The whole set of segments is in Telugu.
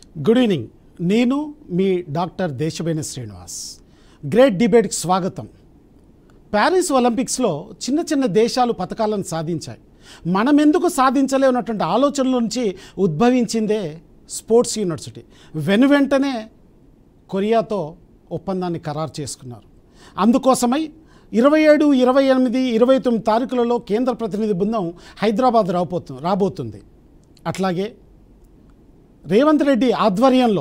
గుడ్ ఈవినింగ్ నేను మీ డాక్టర్ దేశబేని శ్రీనివాస్ గ్రేట్ డిబేట్కి స్వాగతం ప్యారిస్ ఒలింపిక్స్లో చిన్న చిన్న దేశాలు పథకాలను సాధించాయి మనం ఎందుకు సాధించలేనటువంటి ఆలోచనల నుంచి ఉద్భవించిందే స్పోర్ట్స్ యూనివర్సిటీ వెను వెంటనే కొరియాతో ఒప్పందాన్ని ఖరారు చేసుకున్నారు అందుకోసమై ఇరవై ఏడు ఇరవై ఎనిమిది ఇరవై తొమ్మిది తారీఖులలో కేంద్ర ప్రతినిధి బృందం హైదరాబాద్ రాబోతుంది రాబోతుంది అట్లాగే రేవంత్ రెడ్డి ఆధ్వర్యంలో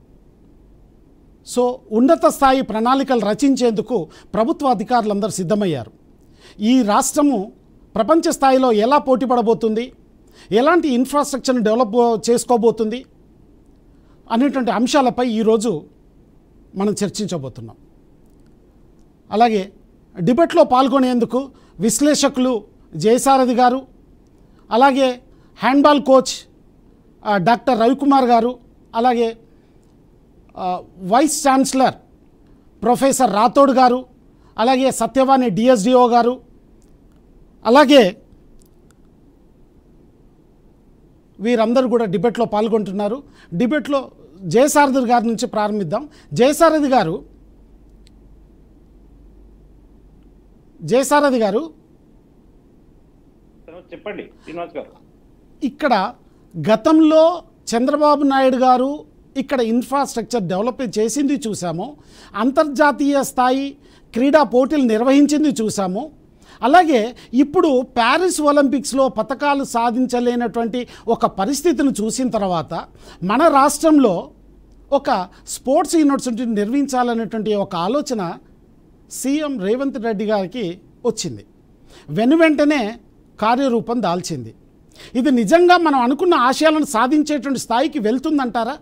సో ఉన్నత స్థాయి ప్రణాళికలు రచించేందుకు ప్రభుత్వ అధికారులందరూ సిద్ధమయ్యారు ఈ రాష్ట్రము ప్రపంచ స్థాయిలో ఎలా పోటీ పడబోతుంది ఎలాంటి ఇన్ఫ్రాస్ట్రక్చర్ని డెవలప్ చేసుకోబోతుంది అనేటువంటి అంశాలపై ఈరోజు మనం చర్చించబోతున్నాం అలాగే డిబేట్లో పాల్గొనేందుకు విశ్లేషకులు జయసారథి గారు అలాగే హ్యాండ్బాల్ కోచ్ ఆ, డాక్టర్ రవికుమార్ గారు అలాగే ఆ, వైస్ ఛాన్సలర్ ప్రొఫెసర్ రాథోడ్ గారు అలాగే సత్యవాణి డిఎస్డిఓ గారు అలాగే వీరందరూ కూడా డిబేట్లో పాల్గొంటున్నారు డిబేట్లో జయసారథి గారి నుంచి ప్రారంభిద్దాం జయసారథి గారు జయసారథి గారు చెప్పండి శ్రీనివాస్ గారు ఇక్కడ గతంలో చంద్రబాబు నాయుడు గారు ఇక్కడ ఇన్ఫ్రాస్ట్రక్చర్ డెవలప్ చేసింది చూసాము అంతర్జాతీయ స్థాయి క్రీడా పోటీలు నిర్వహించింది చూసాము అలాగే ఇప్పుడు ప్యారిస్ ఒలింపిక్స్లో పథకాలు సాధించలేనటువంటి ఒక పరిస్థితిని చూసిన తర్వాత మన రాష్ట్రంలో ఒక స్పోర్ట్స్ యూనివర్సిటీని నిర్మించాలనేటువంటి ఒక ఆలోచన సీఎం రేవంత్ రెడ్డి గారికి వచ్చింది వెను వెంటనే కార్యరూపం దాల్చింది ఇది నిజంగా మనం అనుకున్న ఆశయాలను సాధించేటువంటి స్థాయికి వెళ్తుందంటారా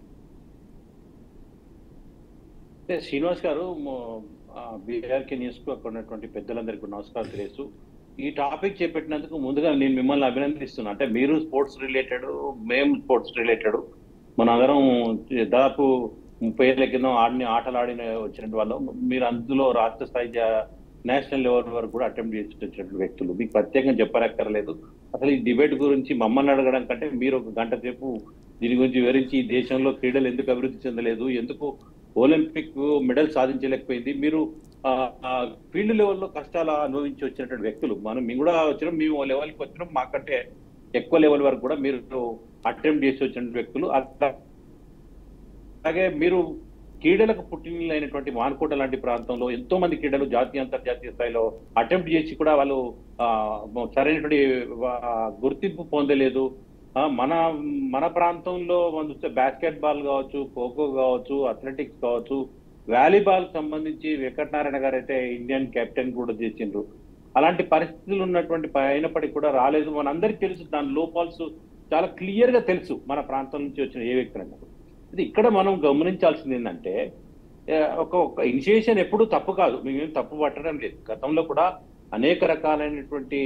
అంటే శ్రీనివాస్ గారు బీఆర్కే న్యూస్ కు అక్కడ ఉన్నటువంటి పెద్దలందరికీ నమస్కారం తెలియజేస్తూ ఈ టాపిక్ చేపట్టినందుకు ముందుగా నేను మిమ్మల్ని అభినందిస్తున్నా అంటే మీరు స్పోర్ట్స్ రిలేటెడ్ మేము స్పోర్ట్స్ రిలేటెడ్ మన అందరం దాదాపు ముప్పై ఏళ్ళ కింద ఆడిని ఆటలు ఆడిన వచ్చినటువంటి వాళ్ళు మీరు అందులో రాష్ట్ర స్థాయి జా- నేషనల్ లెవెల్ వరకు కూడా అటెంప్ట్ చేసి వచ్చినటువంటి వ్యక్తులు మీకు ప్రత్యేకంగా చెప్పనక్కర్లేదు అసలు ఈ డిబేట్ గురించి మమ్మల్ని అడగడం కంటే మీరు ఒక గంట సేపు దీని గురించి వివరించి ఈ దేశంలో క్రీడలు ఎందుకు అభివృద్ధి చెందలేదు ఎందుకు ఒలింపిక్ మెడల్ సాధించలేకపోయింది మీరు ఫీల్డ్ లెవెల్లో కష్టాలు అనుభవించి వచ్చినటువంటి వ్యక్తులు మనం మేము కూడా వచ్చినాం మేము లెవెల్కి వచ్చినాం మాకంటే ఎక్కువ లెవెల్ వరకు కూడా మీరు అటెంప్ట్ చేసి వచ్చిన వ్యక్తులు అట్లా అలాగే మీరు క్రీడలకు పుట్టినైనటువంటి మాన్కోట లాంటి ప్రాంతంలో ఎంతో మంది క్రీడలు జాతీయ అంతర్జాతీయ స్థాయిలో అటెంప్ట్ చేసి కూడా వాళ్ళు ఆ, సరైనటువంటి ఆ, గుర్తింపు పొందలేదు ఆ, మన మన ప్రాంతంలో మనం చూస్తే బాస్కెట్ బాల్ కావచ్చు ఖోఖో కావచ్చు అథ్లెటిక్స్ కావచ్చు వాలీబాల్ సంబంధించి వెంకటనారాయణ గారు అయితే ఇండియన్ కెప్టెన్ కూడా చేసిండ్రు అలాంటి పరిస్థితులు ఉన్నటువంటి ప- అయినప్పటికీ కూడా రాలేదు మనందరికీ తెలుసు దాని లోపాల్స్ చాలా క్లియర్ గా తెలుసు మన ప్రాంతం నుంచి వచ్చిన ఏ వ్యక్తి ఇది ఇక్కడ మనం గమనించాల్సింది ఏంటంటే ఏ, ఒక ఒక ఇనిషియేషన్ ఎప్పుడు తప్పు కాదు మేమేం తప్పు పట్టడం లేదు గతంలో కూడా అనేక రకాలైనటువంటి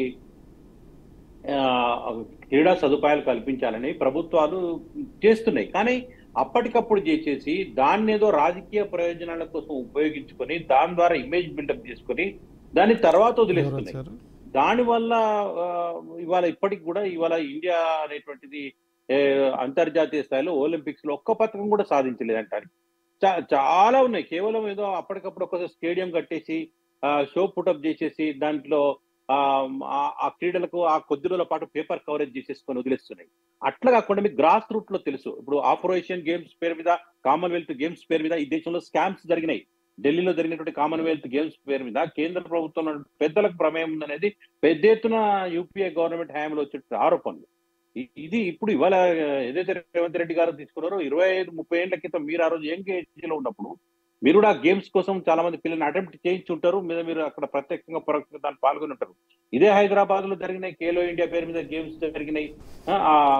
ఆ, క్రీడా సదుపాయాలు కల్పించాలని ప్రభుత్వాలు చేస్తున్నాయి కానీ అప్పటికప్పుడు చేసేసి దాన్ని ఏదో రాజకీయ ప్రయోజనాల కోసం ఉపయోగించుకొని దాని ద్వారా ఇమేజ్ బిల్డప్ చేసుకొని దాని తర్వాత ఎవరు వదిలేస్తున్నాయి వచ్చారు దాని వల్ల ఆ, ఇవాళ ఇప్పటికి కూడా ఇవాళ ఇండియా అనేటువంటిది ఏ, అంతర్జాతీయ స్థాయిలో ఒలింపిక్స్ లో ఒక్క పథకం కూడా సాధించలేదు అంటారు చా- చాలా ఉన్నాయి కేవలం ఏదో అప్పటికప్పుడు ఒక స్టేడియం కట్టేసి షో పుటప్ చేసేసి దాంట్లో ఆ, ఆ- ఆ క్రీడలకు ఆ కొద్ది రోజుల పాటు పేపర్ కవరేజ్ చేసేసుకొని వదిలేస్తున్నాయి అట్లా కాకుండా మీకు గ్రాస్ రూట్ లో తెలుసు ఇప్పుడు ఆపరేషన్ గేమ్స్ పేరు మీద కామన్వెల్త్ గేమ్స్ పేరు మీద ఈ దేశంలో స్కామ్స్ జరిగినాయి ఢిల్లీలో జరిగినటువంటి కామన్వెల్త్ గేమ్స్ పేరు మీద కేంద్ర ప్రభుత్వం పెద్దలకు ప్రమేయం ఉందనేది పెద్ద ఎత్తున యూపీఏ గవర్నమెంట్ హయాంలో వచ్చే ఆరోపణలు ఇ- ఇది ఇప్పుడు ఇవాళ ఏదైతే రేవంత్ రెడ్డి గారు తీసుకున్నారో ఇరవై ఐదు ముప్పై ఏళ్ల క్రితం మీరు ఆ రోజు యంగ్ ఏజ్ లో ఉన్నప్పుడు మీరు కూడా గేమ్స్ కోసం చాలా మంది పిల్లల్ని అటెంప్ట్ చేయించి ఉంటారు మీద మీరు అక్కడ ప్రత్యక్షంగా పరోక్షంగా దాన్ని పాల్గొని ఉంటారు ఇదే హైదరాబాద్ లో జరిగినాయి ఖేలో ఇండియా పేరు మీద గేమ్స్ జరిగినాయి ఆ,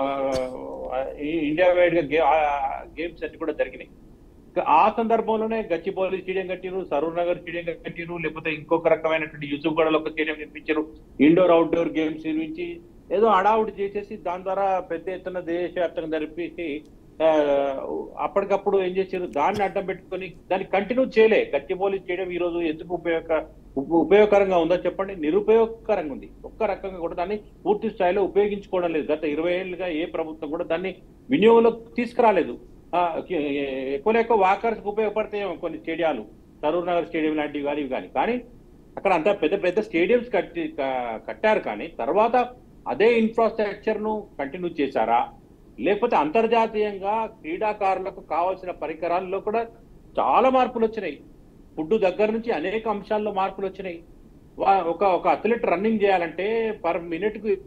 ఆ, ఈ- ఇండియా వైడ్ గా గే- ఆ, గేమ్స్ అన్ని కూడా జరిగినాయి ఇంకా ఆ సందర్భంలోనే గచ్చిబౌలి స్టేడియం కట్టిరు సరూర్ నగర్ స్టేడియం కట్టిరు లేకపోతే ఇంకొక రకమైనటువంటి యూసుఫ్గఢలో ఒక స్టేడియం నిర్మించారు ఇండోర్ అవుట్డోర్ గేమ్స్ నిర్మించి ఏదో అడావుడి చేసేసి దాని ద్వారా పెద్ద ఎత్తున దేశవ్యాప్తంగా జరిపేసి ఆ, అప్పటికప్పుడు ఏం చేశారు దాన్ని అడ్డం పెట్టుకొని దాన్ని కంటిన్యూ చేయలే గచ్చిబౌలి స్టేడియం ఈ రోజు ఎందుకు ఉపయోగ ఉప- ఉపయోగకరంగా ఉందో చెప్పండి నిరుపయోగకరంగా ఉంది ఒక్క రకంగా కూడా దాన్ని పూర్తి స్థాయిలో ఉపయోగించుకోవడం లేదు గత ఇరవై ఏళ్ళుగా ఏ ప్రభుత్వం కూడా దాన్ని వినియోగంలోకి తీసుకురాలేదు ఆ, ఎ- ఎక్కువ ఎక్కువ వాకర్స్ ఉపయోగపడతాయి కొన్ని స్టేడియాలు సరూర్ నగర్ స్టేడియం లాంటివి కానీ ఇవి కానీ కానీ అక్కడ అంతా పెద్ద పెద్ద స్టేడియంస్ కట్టి క- కట్టారు కానీ తర్వాత అదే ఇన్ఫ్రాస్ట్రక్చర్ ను కంటిన్యూ చేశారా లేకపోతే అంతర్జాతీయంగా క్రీడాకారులకు కావాల్సిన పరికరాల్లో కూడా చాలా మార్పులు వచ్చినాయి ఫుడ్ దగ్గర నుంచి అనేక అంశాల్లో మార్పులు వచ్చినాయి వా- ఒక ఒక అథ్లెట్ రన్నింగ్ చేయాలంటే పర్ మినిట్ కు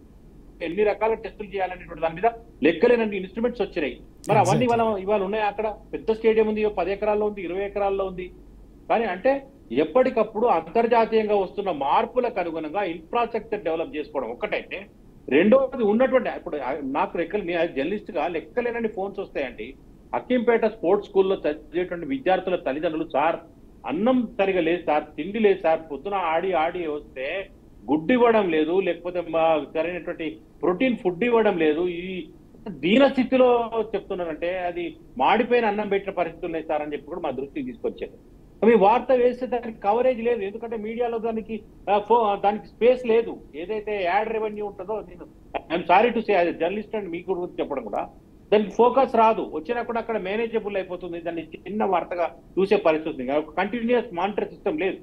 ఎన్ని రకాల టెస్టులు చేయాలనేటువంటి దాని మీద లెక్కలేనన్ని ఇన్స్ట్రుమెంట్స్ వచ్చినాయి మరి అవన్నీ ఇవాళ ఇవాళ ఉన్నాయి అక్కడ పెద్ద స్టేడియం ఉంది పది ఎకరాల్లో ఉంది ఇరవై ఎకరాల్లో ఉంది కానీ అంటే ఎప్పటికప్పుడు అంతర్జాతీయంగా వస్తున్న మార్పులకు అనుగుణంగా ఇన్ఫ్రాస్ట్రక్చర్ డెవలప్ చేసుకోవడం ఒక్కటైతే రెండవది ఉన్నటువంటి ఇప్పుడు నాకు లెక్కలు జర్నలిస్ట్ గా లెక్కలేనని ఫోన్స్ వస్తాయండి అక్కింపేట స్పోర్ట్స్ స్కూల్లో చదివేటువంటి విద్యార్థుల తల్లిదండ్రులు సార్ అన్నం సరిగా లేదు సార్ తిండి లేదు సార్ పొద్దున ఆడి ఆడి వస్తే గుడ్డు ఇవ్వడం లేదు లేకపోతే మా సరైనటువంటి ప్రోటీన్ ఫుడ్ ఇవ్వడం లేదు ఈ దీన స్థితిలో చెప్తున్నానంటే అది మాడిపోయిన అన్నం పెట్టిన పరిస్థితులు ఉన్నాయి సార్ అని చెప్పి కూడా మా దృష్టికి తీసుకొచ్చారు అవి వార్త వేస్తే దానికి కవరేజ్ లేదు ఎందుకంటే మీడియాలో దానికి ఆ, ఫో- దానికి స్పేస్ లేదు ఏదైతే యాడ్ రెవెన్యూ ఉంటుందో నేను ఐఎమ్ సారీ టు సే అది జర్నలిస్ట్ అండ్ మీకు గురించి చెప్పడం కూడా దానికి ఫోకస్ రాదు వచ్చినా కూడా అక్కడ మేనేజబుల్ అయిపోతుంది దాన్ని చిన్న వార్తగా చూసే పరిస్థితి ఉంది ఒక కంటిన్యూస్ మానిటర్ సిస్టమ్ లేదు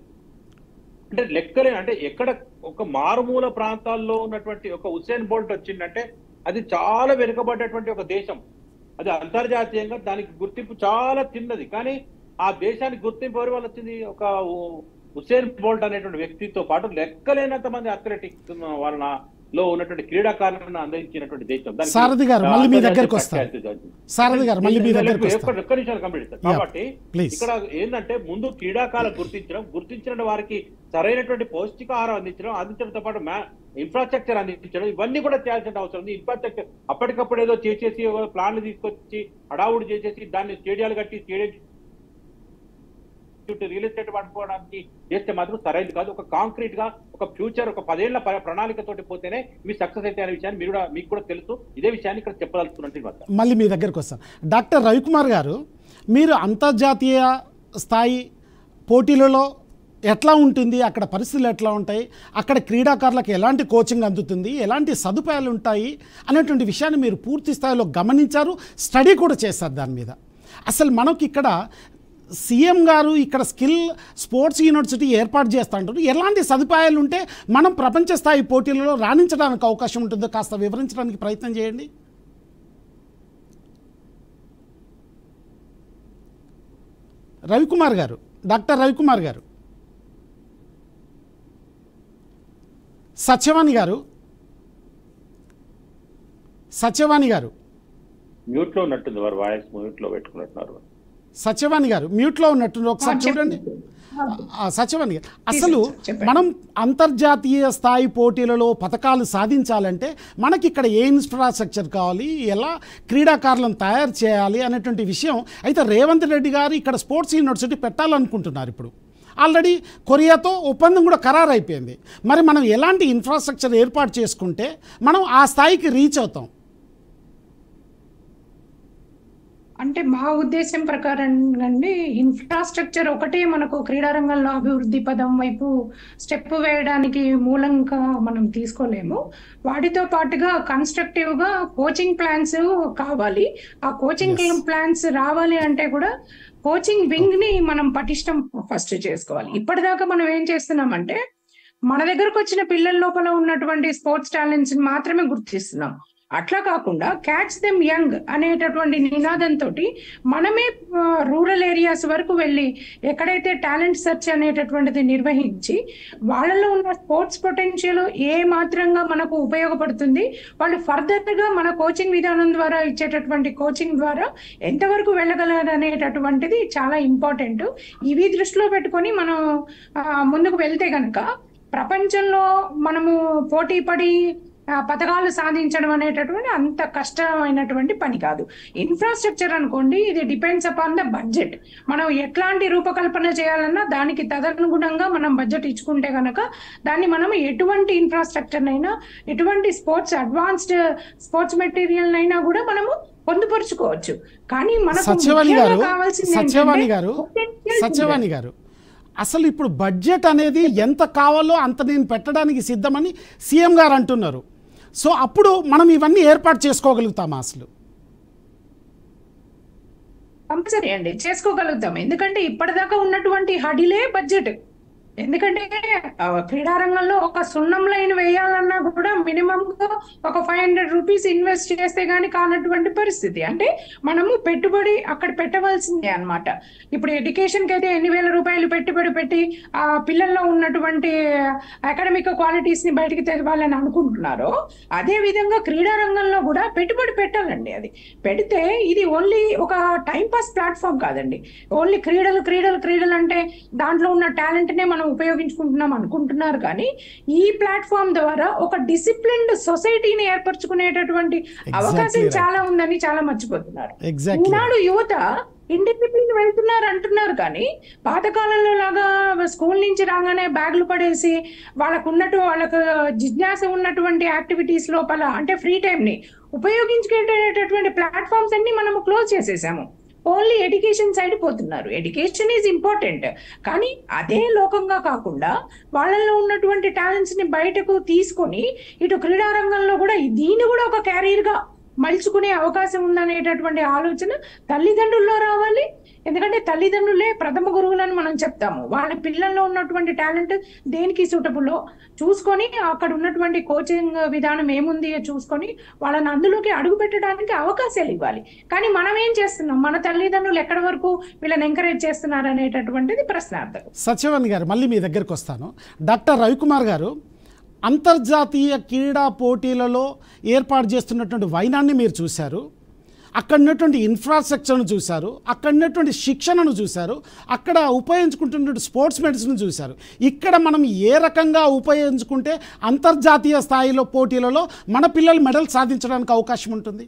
అంటే లెక్కలే అంటే ఎక్కడ ఒక మారుమూల ప్రాంతాల్లో ఉన్నటువంటి ఒక హుసేన్ బోల్ట్ వచ్చిందంటే అది చాలా వెనుకబడ్డటువంటి ఒక దేశం అది అంతర్జాతీయంగా దానికి గుర్తింపు చాలా చిన్నది కానీ ఆ దేశానికి గుర్తింపు ఎవరి వల్ల వచ్చింది ఒక ఉ- హుసేన్ బోల్ట్ అనేటువంటి వ్యక్తితో పాటు లెక్కలేనంత మంది అథ్లెటిక్స్ వలన లో ఉన్నటువంటి క్రీడాకారులను అందించినటువంటి దేశం దానికి సారథి గారు, మళ్ళీ మీ అంతర్జాతీయ దగ్గరకు వస్తాను. ప్రఖ్యాతి ఉంది. సారథి గారు మళ్ళీ మీ దగ్గరకు ఒక్క- వస్తాను ఒక్క నిమిషాలు కంప్లీట్ చేస్తాను. Yeah. కాబట్టి Please. ఇక్కడ ఏంటంటే ముందు క్రీడాకారులు గుర్తించడం గుర్తించిన వారికి సరైనటువంటి పౌష్టికాహారం అందించడం అందించడంతో పాటు ఇన్ఫ్రాస్ట్రక్చర్ అందించడం ఇవన్నీ కూడా చేయాల్సిన అవసరం ఉంది ఇన్ఫ్రాస్ట్రక్చర్ అప్పటికప్పుడు ఏదో చేసేసి ఏదో ప్లాన్లు తీసుకొచ్చి హడావుడి చేసేసి దాన్ని స్టేడియాలు కట్టి స్టేడియం చుట్టూ రియల్ ఎస్టేట్ పట్టుకోవడానికి చేస్తే మాత్రం సరైనది కాదు ఒక కాంక్రీట్ గా ఒక ఫ్యూచర్ ఒక పదేళ్ల ప- ప్రణాళికతోటి పోతేనే ఇవి సక్సెస్ అయితే అనే విషయాన్ని మీరు కూడా మీకు కూడా తెలుసు ఇదే విషయాన్ని ఇక్కడ చెప్పదలుచుకున్నట్టు ఈ వద్ద మళ్ళీ మీ దగ్గరకు వస్తాను డాక్టర్ రవికుమార్ గారు మీరు అంతర్జాతీయ స్థాయి పోటీలలో ఎట్లా ఉంటుంది అక్కడ పరిస్థితులు ఎట్లా ఉంటాయి అక్కడ క్రీడాకారులకు ఎలాంటి కోచింగ్ అందుతుంది ఎలాంటి సదుపాయాలు ఉంటాయి అనేటువంటి విషయాన్ని మీరు పూర్తి స్థాయిలో గమనించారు స్టడీ కూడా చేశారు దాని మీద అసలు మనకి ఇక్కడ సీఎం గారు ఇక్కడ స్కిల్ స్పోర్ట్స్ యూనివర్సిటీ ఏర్పాటు చేస్తా అంటారు ఎలాంటి సదుపాయాలు ఉంటే మనం ప్రపంచ స్థాయి పోటీలలో రాణించడానికి అవకాశం ఉంటుందో కాస్త వివరించడానికి ప్రయత్నం చేయండి రవికుమార్ గారు డాక్టర్ రవికుమార్ గారు సత్యవాణి గారు సత్యవాణి గారు మ్యూట్ లో ఉన్నట్టుంది వారు వాయిస్ మ్యూట్ లో పెట్టుకున్నట్టున్నారు సత్యవాణి గారు మ్యూట్లో ఉన్నట్టు ఒకసారి ఆ, చూడండి చెప్పండి. ఆ, సత్యవాణి గారు అసలు చెప్పండి. మనం అంతర్జాతీయ స్థాయి పోటీలలో పథకాలు సాధించాలంటే మనకి ఇక్కడ ఏ ఇన్ఫ్రాస్ట్రక్చర్ కావాలి ఎలా క్రీడాకారులను తయారు చేయాలి అనేటువంటి విషయం అయితే రేవంత్ రెడ్డి గారు ఇక్కడ స్పోర్ట్స్ యూనివర్సిటీ పెట్టాలనుకుంటున్నారు ఇప్పుడు ఆల్రెడీ కొరియాతో ఒప్పందం కూడా ఖరారు అయిపోయింది మరి మనం ఎలాంటి ఇన్ఫ్రాస్ట్రక్చర్ ఏర్పాటు చేసుకుంటే మనం ఆ స్థాయికి రీచ్ అవుతాం అంటే మా ఉద్దేశం ప్రకారం అండి ఇన్ఫ్రాస్ట్రక్చర్ ఒకటే మనకు క్రీడా రంగంలో అభివృద్ధి పదం వైపు స్టెప్ వేయడానికి మూలంగా మనం తీసుకోలేము వాటితో పాటుగా కన్స్ట్రక్టివ్ గా కోచింగ్ ప్లాన్స్ కావాలి ఆ కోచింగ్ Yes. ప్లాన్స్ రావాలి అంటే కూడా కోచింగ్ వింగ్ ని మనం పటిష్టం ఫస్ట్ చేసుకోవాలి ఇప్పటిదాకా మనం ఏం చేస్తున్నామంటే మన దగ్గరకు వచ్చిన పిల్లల లోపల ఉన్నటువంటి స్పోర్ట్స్ టాలెంట్స్ మాత్రమే గుర్తిస్తున్నాం అట్లా కాకుండా క్యాచ్ దెమ్ యంగ్ అనేటటువంటి నినాదంతో మనమే రూరల్ ఏరియాస్ వరకు వెళ్ళి ఎక్కడైతే టాలెంట్ సెర్చ్ అనేటటువంటిది నిర్వహించి వాళ్ళలో ఉన్న స్పోర్ట్స్ పొటెన్షియల్ ఏ మాత్రంగా మనకు ఉపయోగపడుతుంది వాళ్ళు ఫర్దర్ గా మన కోచింగ్ విధానం ద్వారా ఇచ్చేటటువంటి కోచింగ్ ద్వారా ఎంతవరకు వెళ్ళగలరు అనేటటువంటిది చాలా ఇంపార్టెంట్ ఇవి దృష్టిలో పెట్టుకొని మనం ఆ, ముందుకు వెళ్తే గనక ప్రపంచంలో మనము పోటీ పడి ఆ, పథకాలు సాధించడం అనేటటువంటి అంత కష్టమైనటువంటి పని కాదు ఇన్ఫ్రాస్ట్రక్చర్ అనుకోండి ఇది డిపెండ్స్ అపాన్ ద బడ్జెట్ మనం ఎట్లాంటి రూపకల్పన చేయాలన్నా దానికి తదనుగుణంగా మనం బడ్జెట్ ఇచ్చుకుంటే గనక దాన్ని మనం ఎటువంటి ఇన్ఫ్రాస్ట్రక్చర్ అయినా ఎటువంటి స్పోర్ట్స్ అడ్వాన్స్డ్ స్పోర్ట్స్ మెటీరియల్ అయినా కూడా మనము పొందుపరుచుకోవచ్చు కానీ మనకు సత్యవాణి ముఖ్యంగా గారు కావాల్సింది సత్యవాణి ఏంటంటే గారు potential సత్యవాణి గారు అసలు ఇప్పుడు బడ్జెట్ అనేది ఎంత కావాలో అంత నేను పెట్టడానికి సిద్ధమని సీఎం గారు అంటున్నారు సో అప్పుడు మనం ఇవన్నీ ఏర్పాటు చేసుకోగలుగుతామా అసలు కంపల్సరీ అండి చేసుకోగలుగుతాం ఎందుకంటే ఇప్పటిదాకా ఉన్నటువంటి హడిలే బడ్జెట్ ఎందుకంటే ఆ, క్రీడారంగంలో ఒక సున్నం లైన్ వేయాలన్నా కూడా మినిమం ఒక ఫైవ్ హండ్రెడ్ రూపీస్ ఇన్వెస్ట్ చేస్తే గానీ కానటువంటి పరిస్థితి అంటే మనము పెట్టుబడి అక్కడ పెట్టవలసిందే అన్నమాట ఇప్పుడు ఎడ్యుకేషన్ కి అయితే ఎన్ని వేల రూపాయలు పెట్టుబడి పెట్టి ఆ పిల్లల్లో ఉన్నటువంటి అకాడమిక్ క్వాలిటీస్ ని బయటికి తెలవాలని అనుకుంటున్నారో అదే విధంగా క్రీడా రంగంలో కూడా పెట్టుబడి పెట్టాలండి అది పెడితే ఇది ఓన్లీ ఒక టైం పాస్ ప్లాట్ఫామ్ కాదండి ఓన్లీ క్రీడలు క్రీడలు క్రీడలు అంటే దాంట్లో ఉన్న టాలెంట్ నే మనం ఉపయోగించుకుంటున్నాం అనుకుంటున్నారు కానీ ఈ ప్లాట్ఫామ్ ద్వారా ఒక డిసిప్లిన్డ్ సొసైటీని ఏర్పరచుకునేటటువంటి అవకాశం right. చాలా ఉందని చాలా మర్చిపోతున్నారు ఎగ్జాక్ట్లీ ఈనాడు యువత ఇండిసిప్లిన్ వెళ్తున్నారు అంటున్నారు కానీ పాతకాలంలో లాగా స్కూల్ నుంచి రాగానే బ్యాగులు పడేసి వాళ్ళకు ఉన్నట్టు వాళ్ళకు జిజ్ఞాస ఉన్నటువంటి యాక్టివిటీస్ లోపల అంటే ఫ్రీ టైం ని ఉపయోగించుకునేటటువంటి ప్లాట్ఫామ్స్ అన్ని మనము క్లోజ్ చేసేసాము ఓన్లీ ఎడ్యుకేషన్ సైడ్ పోతున్నారు ఎడ్యుకేషన్ ఈజ్ ఇంపార్టెంట్ కానీ అదే లోకంగా కాకుండా వాళ్ళల్లో ఉన్నటువంటి టాలెంట్స్ ని బయటకు తీసుకొని ఇటు క్రీడా రంగంలో కూడా దీన్ని కూడా ఒక క్యారియర్ గా మలుచుకునే అవకాశం ఉందనేటటువంటి ఆలోచన తల్లిదండ్రుల్లో రావాలి ఎందుకంటే తల్లిదండ్రులే ప్రథమ గురువులని మనం చెప్తాము వాళ్ళ పిల్లల్లో ఉన్నటువంటి టాలెంట్ దేనికి సూటబుల్లో చూసుకొని అక్కడ ఉన్నటువంటి కోచింగ్ విధానం ఏముంది చూసుకొని వాళ్ళని అందులోకి అడుగు పెట్టడానికి అవకాశాలు ఇవ్వాలి కానీ మనం ఏం చేస్తున్నాం మన తల్లిదండ్రులు ఎక్కడి వరకు వీళ్ళని ఎంకరేజ్ చేస్తున్నారు అనేటటువంటిది ప్రశ్నార్థకం సత్యవన్ గారు మళ్ళీ మీ దగ్గరికి వస్తాను డాక్టర్ రవికుమార్ గారు అంతర్జాతీయ క్రీడా పోటీలలో ఏర్పాటు చేస్తున్నటువంటి వైనాన్ని మీరు చూశారు అక్కడ ఉన్నటువంటి ఇన్ఫ్రాస్ట్రక్చర్ను చూశారు అక్కడ ఉన్నటువంటి శిక్షణను చూశారు అక్కడ ఉపయోగించుకుంటున్నటువంటి స్పోర్ట్స్ మెడిసిన్ చూశారు ఇక్కడ మనం ఏ రకంగా ఉపయోగించుకుంటే అంతర్జాతీయ స్థాయిలో పోటీలలో మన పిల్లలు మెడల్ సాధించడానికి అవకాశం ఉంటుంది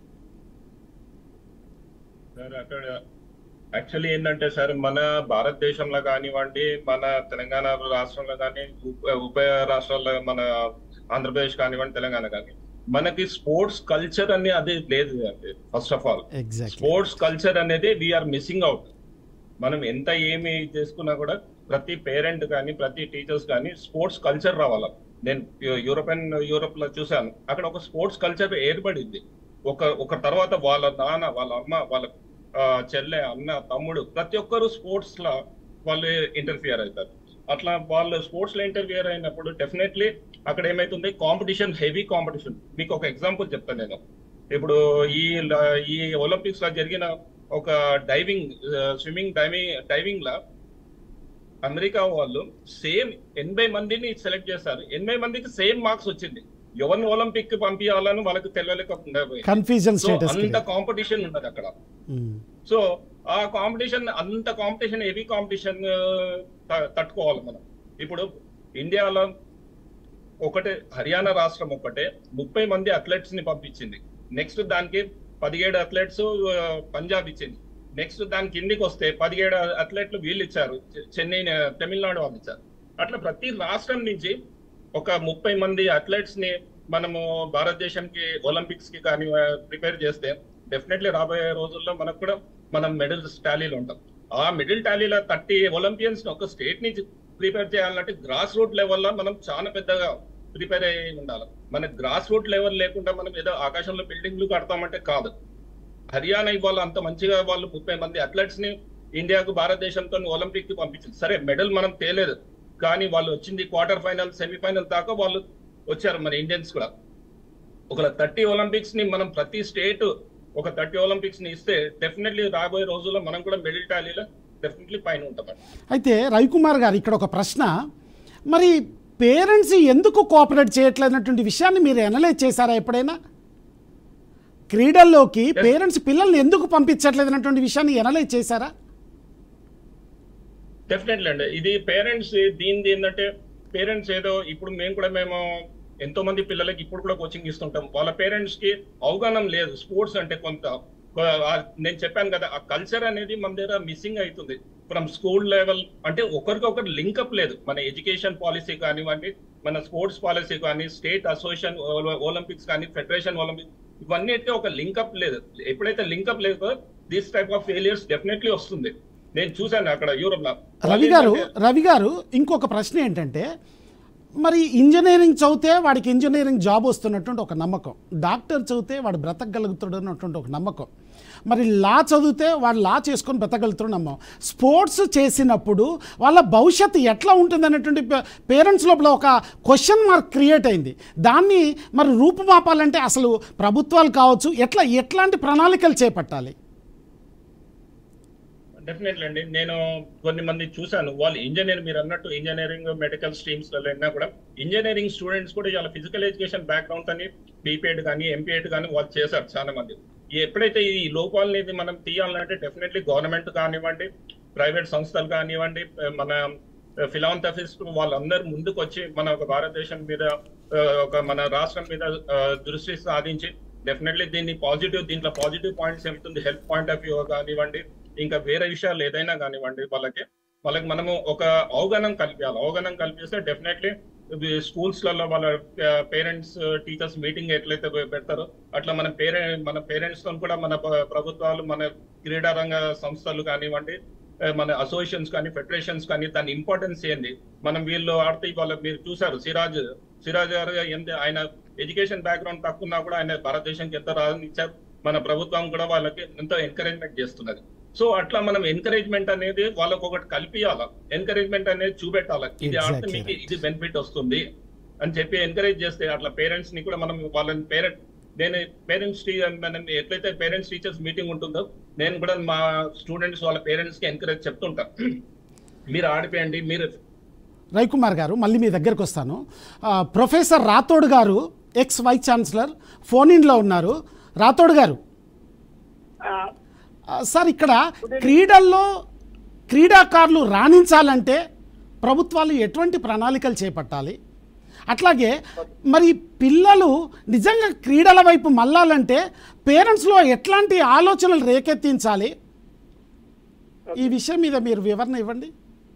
సార్ అక్కడ యాక్చువల్లీ ఏంటంటే సార్ మన భారతదేశంలో కానివ్వండి మన తెలంగాణ రాష్ట్రంలో కానీ ఉప ఉభయ రాష్ట్రాల్లో మన ఆంధ్రప్రదేశ్ కానివ్వండి తెలంగాణ కానీ మనకి స్పోర్ట్స్ కల్చర్ అని అది లేదు అండి first of all exactly sports culture అనేది వీఆర్ మిస్సింగ్ అవుట్ మనం ఎంత ఏమి చేసుకున్నా కూడా ప్రతి పేరెంట్ కానీ ప్రతి టీచర్స్ కానీ స్పోర్ట్స్ కల్చర్ రావాలి నేను యు- యూరోపియన్ యూరోప్ లో చూశాను అక్కడ ఒక స్పోర్ట్స్ కల్చర్ ఏర్పడింది ఒక ఒక తర్వాత వాళ్ళ నాన్న వాళ్ళ అమ్మ వాళ్ళ ఆ, చెల్లె అన్న తమ్ముడు ప్రతి ఒక్కరు స్పోర్ట్స్ లో వాళ్ళు ఇంటర్ఫియర్ అవుతారు అట్లా వాళ్ళు స్పోర్ట్స్ లో ఇంటర్ఫియర్ అయినప్పుడు డెఫినెట్లీ అక్కడ ఏమైతుంది కాంపిటీషన్ హెవీ కాంపిటీషన్ మీకు ఒక ఎగ్జాంపుల్ చెప్తాను నేను ఇప్పుడు ఈ ల- ఈ ఒలింపిక్స్ లో జరిగిన ఒక డైవింగ్ స్విమ్మింగ్ డైవింగ్ డైవింగ్ లా అమెరికా వాళ్ళు సేమ్ ఎనభై మందిని సెలెక్ట్ చేశారు ఎనభై మందికి సేమ్ మార్క్స్ వచ్చింది ఎవరిని ఒలింపిక్ కి పంపించాలని వాళ్ళకి తెలియలేకుండా పోయింది. కన్ఫ్యూజన్ సో స్టేటస్ అంత కాంపిటీషన్ ఉన్నది అక్కడ సో ఆ కాంపిటీషన్ అంత కాంపిటీషన్ హెవీ కాంపిటీషన్ తట్టుకోవాలి మనం ఇప్పుడు ఇండియాలో ఒకటే హర్యానా రాష్ట్రం ఒకటే ముప్పై మంది అథ్లెట్స్ ని పంపించింది నెక్స్ట్ దానికి పదిహేడు అథ్లెట్స్ పంజాబ్ ఇచ్చింది నెక్స్ట్ దాని కిందికి వస్తే పదిహేడు అథ్లెట్లు వీళ్ళు ఇచ్చారు చె- చెన్నై తమిళనాడు వాళ్ళు ఇచ్చారు అట్లా ప్రతి రాష్ట్రం నుంచి ఒక ముప్పై మంది అథ్లెట్స్ ని మనము భారతదేశానికి ఒలింపిక్స్ కి కానీ ప్రిపేర్ చేస్తే డెఫినెట్లీ రాబోయే రోజుల్లో మనకు కూడా మనం మెడల్స్ టాలీలో ఉంటాం ఆ మిడిల్ టాలీలో థర్టీ ఒలింపియన్స్ ఒక స్టేట్ నుంచి ప్రిపేర్ చేయాలంటే గ్రాస్ రూట్ లెవెల్లో మనం చాలా పెద్దగా ప్రిపేర్ అయ్యి ఉండాలి మన గ్రాస్ రూట్ లెవెల్ లేకుండా మనం ఏదో ఆకాశంలో బిల్డింగ్లు కడతామంటే కాదు హర్యానా ఇవాళ అంత మంచిగా వాళ్ళు ముప్పై మంది అథ్లెట్స్ ని ఇండియాకు భారతదేశంతో ఒలింపిక్ కి పంపించింది సరే మెడల్ మనం తేలేదు కానీ వాళ్ళు వచ్చింది క్వార్టర్ ఫైనల్ సెమీఫైనల్ దాకా వాళ్ళు వచ్చారు మన ఇండియన్స్ కూడా ఒక థర్టీ ఒలింపిక్స్ ని మనం ప్రతి స్టేట్ ఒక థర్టీ ఒలింపిక్స్ ని ఇస్తే డెఫినెట్లీ రాబోయే రోజుల్లో మనం కూడా మెడల్ టాలీలో డెఫినెట్లీ పైన ఉంటాం అయితే రవికుమార్ గారు ఇక్కడ ఒక ప్రశ్న మరి పేరెంట్స్ ఎందుకు కోఆపరేట్ చేయట్లేదన్నటువంటి విషయాన్ని మీరు అనలైజ్ చేశారా ఎప్పుడైనా క్రీడల్లోకి పేరెంట్స్ పిల్లల్ని ఎందుకు పంపించట్లేదన్నటువంటి విషయాన్ని అనలైజ్ చేశారా డెఫినెట్లీ అండి ఇది పేరెంట్స్ దీనిది ఏంటంటే పేరెంట్స్ ఏదో ఇప్పుడు మేము కూడా మేము ఎంతో మంది పిల్లలకి ఇప్పుడు కూడా కోచింగ్ ఇస్తుంటాం వాళ్ళ పేరెంట్స్ కి అవగాహన లేదు స్పోర్ట్స్ అంటే కొంత ఆ- నేను చెప్పాను కదా ఆ కల్చర్ అనేది మన దగ్గర మిస్సింగ్ అవుతుంది ఫ్రమ్ స్కూల్ లెవెల్ అంటే ఒకరికొకరు లింకప్ లేదు మన ఎడ్యుకేషన్ పాలసీ కానివ్వండి మన స్పోర్ట్స్ పాలసీ కానీ స్టేట్ అసోసియేషన్ ఒలింపిక్స్ కానీ ఫెడరేషన్ ఒలింపిక్స్ ఇవన్నిటికీ ఒక లింకప్ లేదు ఎప్పుడైతే లింకప్ లేదో this type of failures definitely వస్తుంది నేను చూశాను అక్కడ యూరోప్ లో రవి గారు రవి గారు ఇంకొక ప్రశ్న ఏంటంటే మరి ఇంజనీరింగ్ చదివితే వాడికి ఇంజనీరింగ్ జాబ్ వస్తున్నటువంటి ఒక నమ్మకం డాక్టర్ చదివితే వాడు బ్రతకగలుగుతాడు అన్నటువంటి ఒక నమ్మకం మరి లా చదివితే వాళ్ళు లా చేసుకొని బ్రతకగలుగుతున్నాము స్పోర్ట్స్ చేసినప్పుడు వాళ్ళ భవిష్యత్తు ఎట్లా ఉంటుంది అనేటువంటి పేరెంట్స్ లోపల ఒక క్వశ్చన్ మార్క్ క్రియేట్ అయింది దాన్ని మరి రూపుమాపాలంటే అసలు ప్రభుత్వాలు కావచ్చు ఎట్లా ఎట్లాంటి ప్రణాళికలు చేపట్టాలి డెఫినెట్లీ అండి నేను కొన్ని మంది చూశాను వాళ్ళు ఇంజనీర్ మీరు అన్నట్టు ఇంజనీరింగ్ మెడికల్ స్ట్రీమ్స్ లో అయినా కూడా ఇంజనీరింగ్ స్టూడెంట్స్ కూడా చాలా ఫిజికల్ ఎడ్యుకేషన్ బ్యాక్గ్రౌండ్ అని బీపీఎడ్ కానీ ఎంపీఎడ్ కానీ వాళ్ళు చేశారు చాలా మంది ఎప్పుడైతే ఈ లోపాలని మనం తీయాలంటే డెఫినెట్లీ గవర్నమెంట్ కానివ్వండి ప్రైవేట్ సంస్థలు కానివ్వండి మన ఫిలాంథఫిస్ట్ వాళ్ళందరూ ముందుకు వచ్చి మన ఒక భారతదేశం మీద ఆ, ఒక మన రాష్ట్రం మీద ఆ, దృష్టి సాధించి డెఫినెట్లీ దీన్ని పాజిటివ్ దీంట్లో పాజిటివ్ పాయింట్స్ ఏమిటి హెల్త్ పాయింట్ ఆఫ్ వ్యూ కానివ్వండి ఇంకా వేరే విషయాలు ఏదైనా కానివ్వండి వాళ్ళకి వాళ్ళకి మనము ఒక అవగాహన కల్పించాలి అవగాహన కల్పిస్తే డెఫినెట్లీ స్కూల్స్ లలో వాళ్ళ పేరెంట్స్ టీచర్స్ మీటింగ్ ఎట్లయితే పెడతారో అట్లా మన పేరెంట్ మన పేరెంట్స్ తో కూడా మన ప్ర- ప్రభుత్వాలు మన క్రీడా రంగ సంస్థలు కానివ్వండి ఆ, మన అసోసియేషన్స్ కానీ ఫెడరేషన్స్ కానీ దాని ఇంపార్టెన్స్ ఏంది మనం వీళ్ళు ఆడితే వాళ్ళ మీరు చూసారు సిరాజ్ సిరాజ్ గారు ఎంత ఆయన ఎడ్యుకేషన్ బ్యాక్గ్రౌండ్ తక్కువ ఉన్నా కూడా ఆయన భారతదేశానికి ఎంత రానిచ్చారు మన ప్రభుత్వం కూడా వాళ్ళకి ఎంతో ఎంకరేజ్మెంట్ చేస్తున్నది సో అట్లా మనం ఎంకరేజ్మెంట్ అనేది వాళ్ళకు ఒకటి కల్పియాల ఎంకరేజ్మెంట్ అనేది చూపెట్టాలి ఇది ఆడితే Exactly మీకు right. ఇది బెనిఫిట్ వస్తుంది అని చెప్పి ఎంకరేజ్ చేస్తే అట్లా పేరెంట్స్ ని కూడా మనం వాళ్ళని పేరెంట్ నేను పేరెంట్స్ మనం ఎట్లయితే పేరెంట్స్ టీచర్స్ మీటింగ్ ఉంటుందో నేను కూడా మా స్టూడెంట్స్ వాళ్ళ పేరెంట్స్ కి ఎంకరేజ్ చెప్తుంటా మీరు ఆడిపోయండి మీరు రవికుమార్ గారు మళ్ళీ మీ దగ్గరకు వస్తాను ఆ, professor Rathod garu ex vice chancellor phone ఇన్లో ఉన్నారు రాథోడ్ గారు ఆ, ఆ, సార్ ఇక్కడ క్రీడల్లో క్రీడాకారులు రాణించాలంటే ప్రభుత్వాలు ఎటువంటి ప్రణాళికలు చేపట్టాలి అట్లాగే మరి పిల్లలు నిజంగా క్రీడల వైపు మళ్ళాలంటే పేరెంట్స్లో ఎట్లాంటి ఆలోచనలు రేకెత్తించాలి ఈ విషయం మీద మీరు వివరణ ఇవ్వండి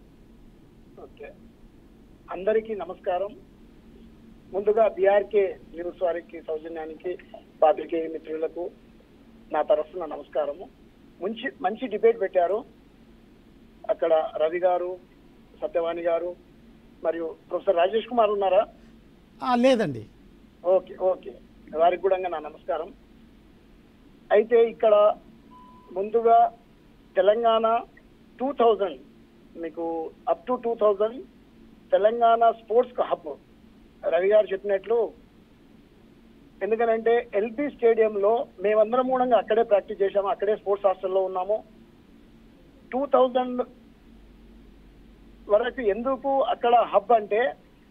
ఓకే అందరికీ నమస్కారం ముందుగా బీఆర్కే న్యూస్ వారికి సౌజన్యానికి పాత్రికేయ మిత్రులకు నా తరఫున నమస్కారము మంచి మంచి డిబేట్ పెట్టారు అక్కడ రవి గారు సత్యవాణి గారు మరియు ప్రొఫెసర్ రాజేష్ కుమార్ ఉన్నారా ఆ, లేదండి ఓకే ఓకే వారికి కూడా నా నమస్కారం అయితే ఇక్కడ ముందుగా తెలంగాణ టూ థౌజండ్ మీకు up to two thousand Telangana sports hub Ravi garu చెప్పినట్లు ఎందుకనంటే ఎల్బీ స్టేడియంలో మేమందరం కూడా అక్కడే ప్రాక్టీస్ చేశాము అక్కడే స్పోర్ట్స్ హాస్టల్లో ఉన్నాము టూ థౌజండ్ వరకు ఎందుకు అక్కడ హబ్ అంటే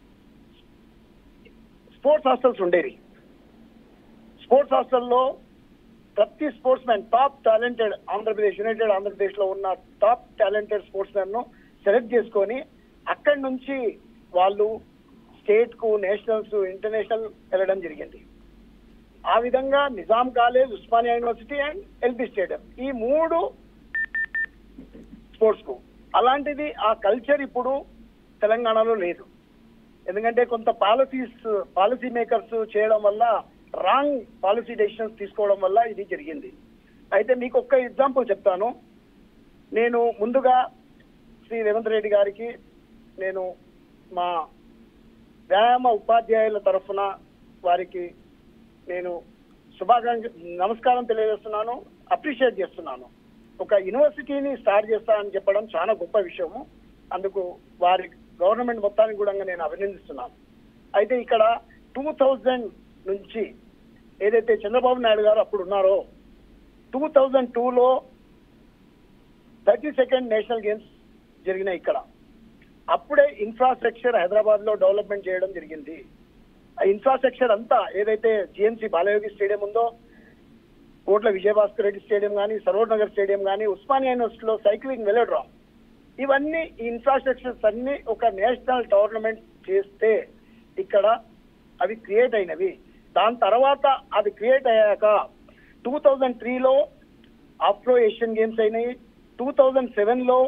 స్పోర్ట్స్ హాస్టల్స్ ఉండేవి స్పోర్ట్స్ హాస్టల్లో ప్రతి sports man top talented Andhra Pradesh united Andhra Pradesh లో ఉన్న టాప్ టాలెంటెడ్ స్పోర్ట్స్ మ్యాన్ ను సెలెక్ట్ చేసుకొని అక్కడి నుంచి వాళ్ళు స్టేట్ కు నేషనల్స్ ఇంటర్నేషనల్ వెళ్ళడం జరిగింది ఆ విధంగా Nizam college Osmania university and LB stadium ఈ మూడు స్పోర్ట్స్ కు అలాంటిది ఆ కల్చర్ ఇప్పుడు తెలంగాణలో లేదు ఎందుకంటే కొంత పాలసీస్ పాలసీ మేకర్స్ చేయడం వల్ల రాంగ్ పాలసీ డెసిషన్స్ తీసుకోవడం వల్ల ఇది జరిగింది అయితే మీకు ఒక్క ఎగ్జాంపుల్ చెప్తాను నేను ముందుగా శ్రీ రేవంత్ రెడ్డి గారికి నేను మా వ్యాయామ ఉపాధ్యాయుల తరఫున వారికి నేను శుభాకాంక్ష నమస్కారం తెలియజేస్తున్నాను అప్రిషియేట్ చేస్తున్నాను ఒక యూనివర్సిటీని స్టార్ట్ చేస్తానని చెప్పడం చాలా గొప్ప విషయము అందుకు వారి గవర్నమెంట్ మొత్తానికి కూడా నేను అభినందిస్తున్నాను అయితే ఇక్కడ టూ థౌజండ్ నుంచి ఏదైతే చంద్రబాబు నాయుడు గారు అప్పుడు ఉన్నారో టూ థౌజండ్ టూలో థర్టీ సెకండ్ నేషనల్ గేమ్స్ జరిగినాయి ఇక్కడ అప్పుడే ఇన్ఫ్రాస్ట్రక్చర్ హైదరాబాద్ లో డెవలప్మెంట్ చేయడం జరిగింది ఆ ఇన్ఫ్రాస్ట్రక్చర్ అంతా ఏదైతే జిఎంసి బాలయోగి స్టేడియం ఉందో కోట్ల విజయభాస్కర్ రెడ్డి స్టేడియం కానీ సరోడ్ నగర్ స్టేడియం కానీ ఉస్మానియా యూనివర్సిటీలో సైక్లింగ్ వెలోడ్రామ్ ఇవన్నీ ఈ ఇన్ఫ్రాస్ట్రక్చర్స్ అన్ని ఒక నేషనల్ టోర్నమెంట్ చేస్తే ఇక్కడ అవి క్రియేట్ అయినవి దాని తర్వాత అది క్రియేట్ అయ్యాక టూ థౌజండ్ త్రీలో ఆఫ్రో ఏషియన్ గేమ్స్ అయినాయి టూ థౌజండ్ సెవెన్లో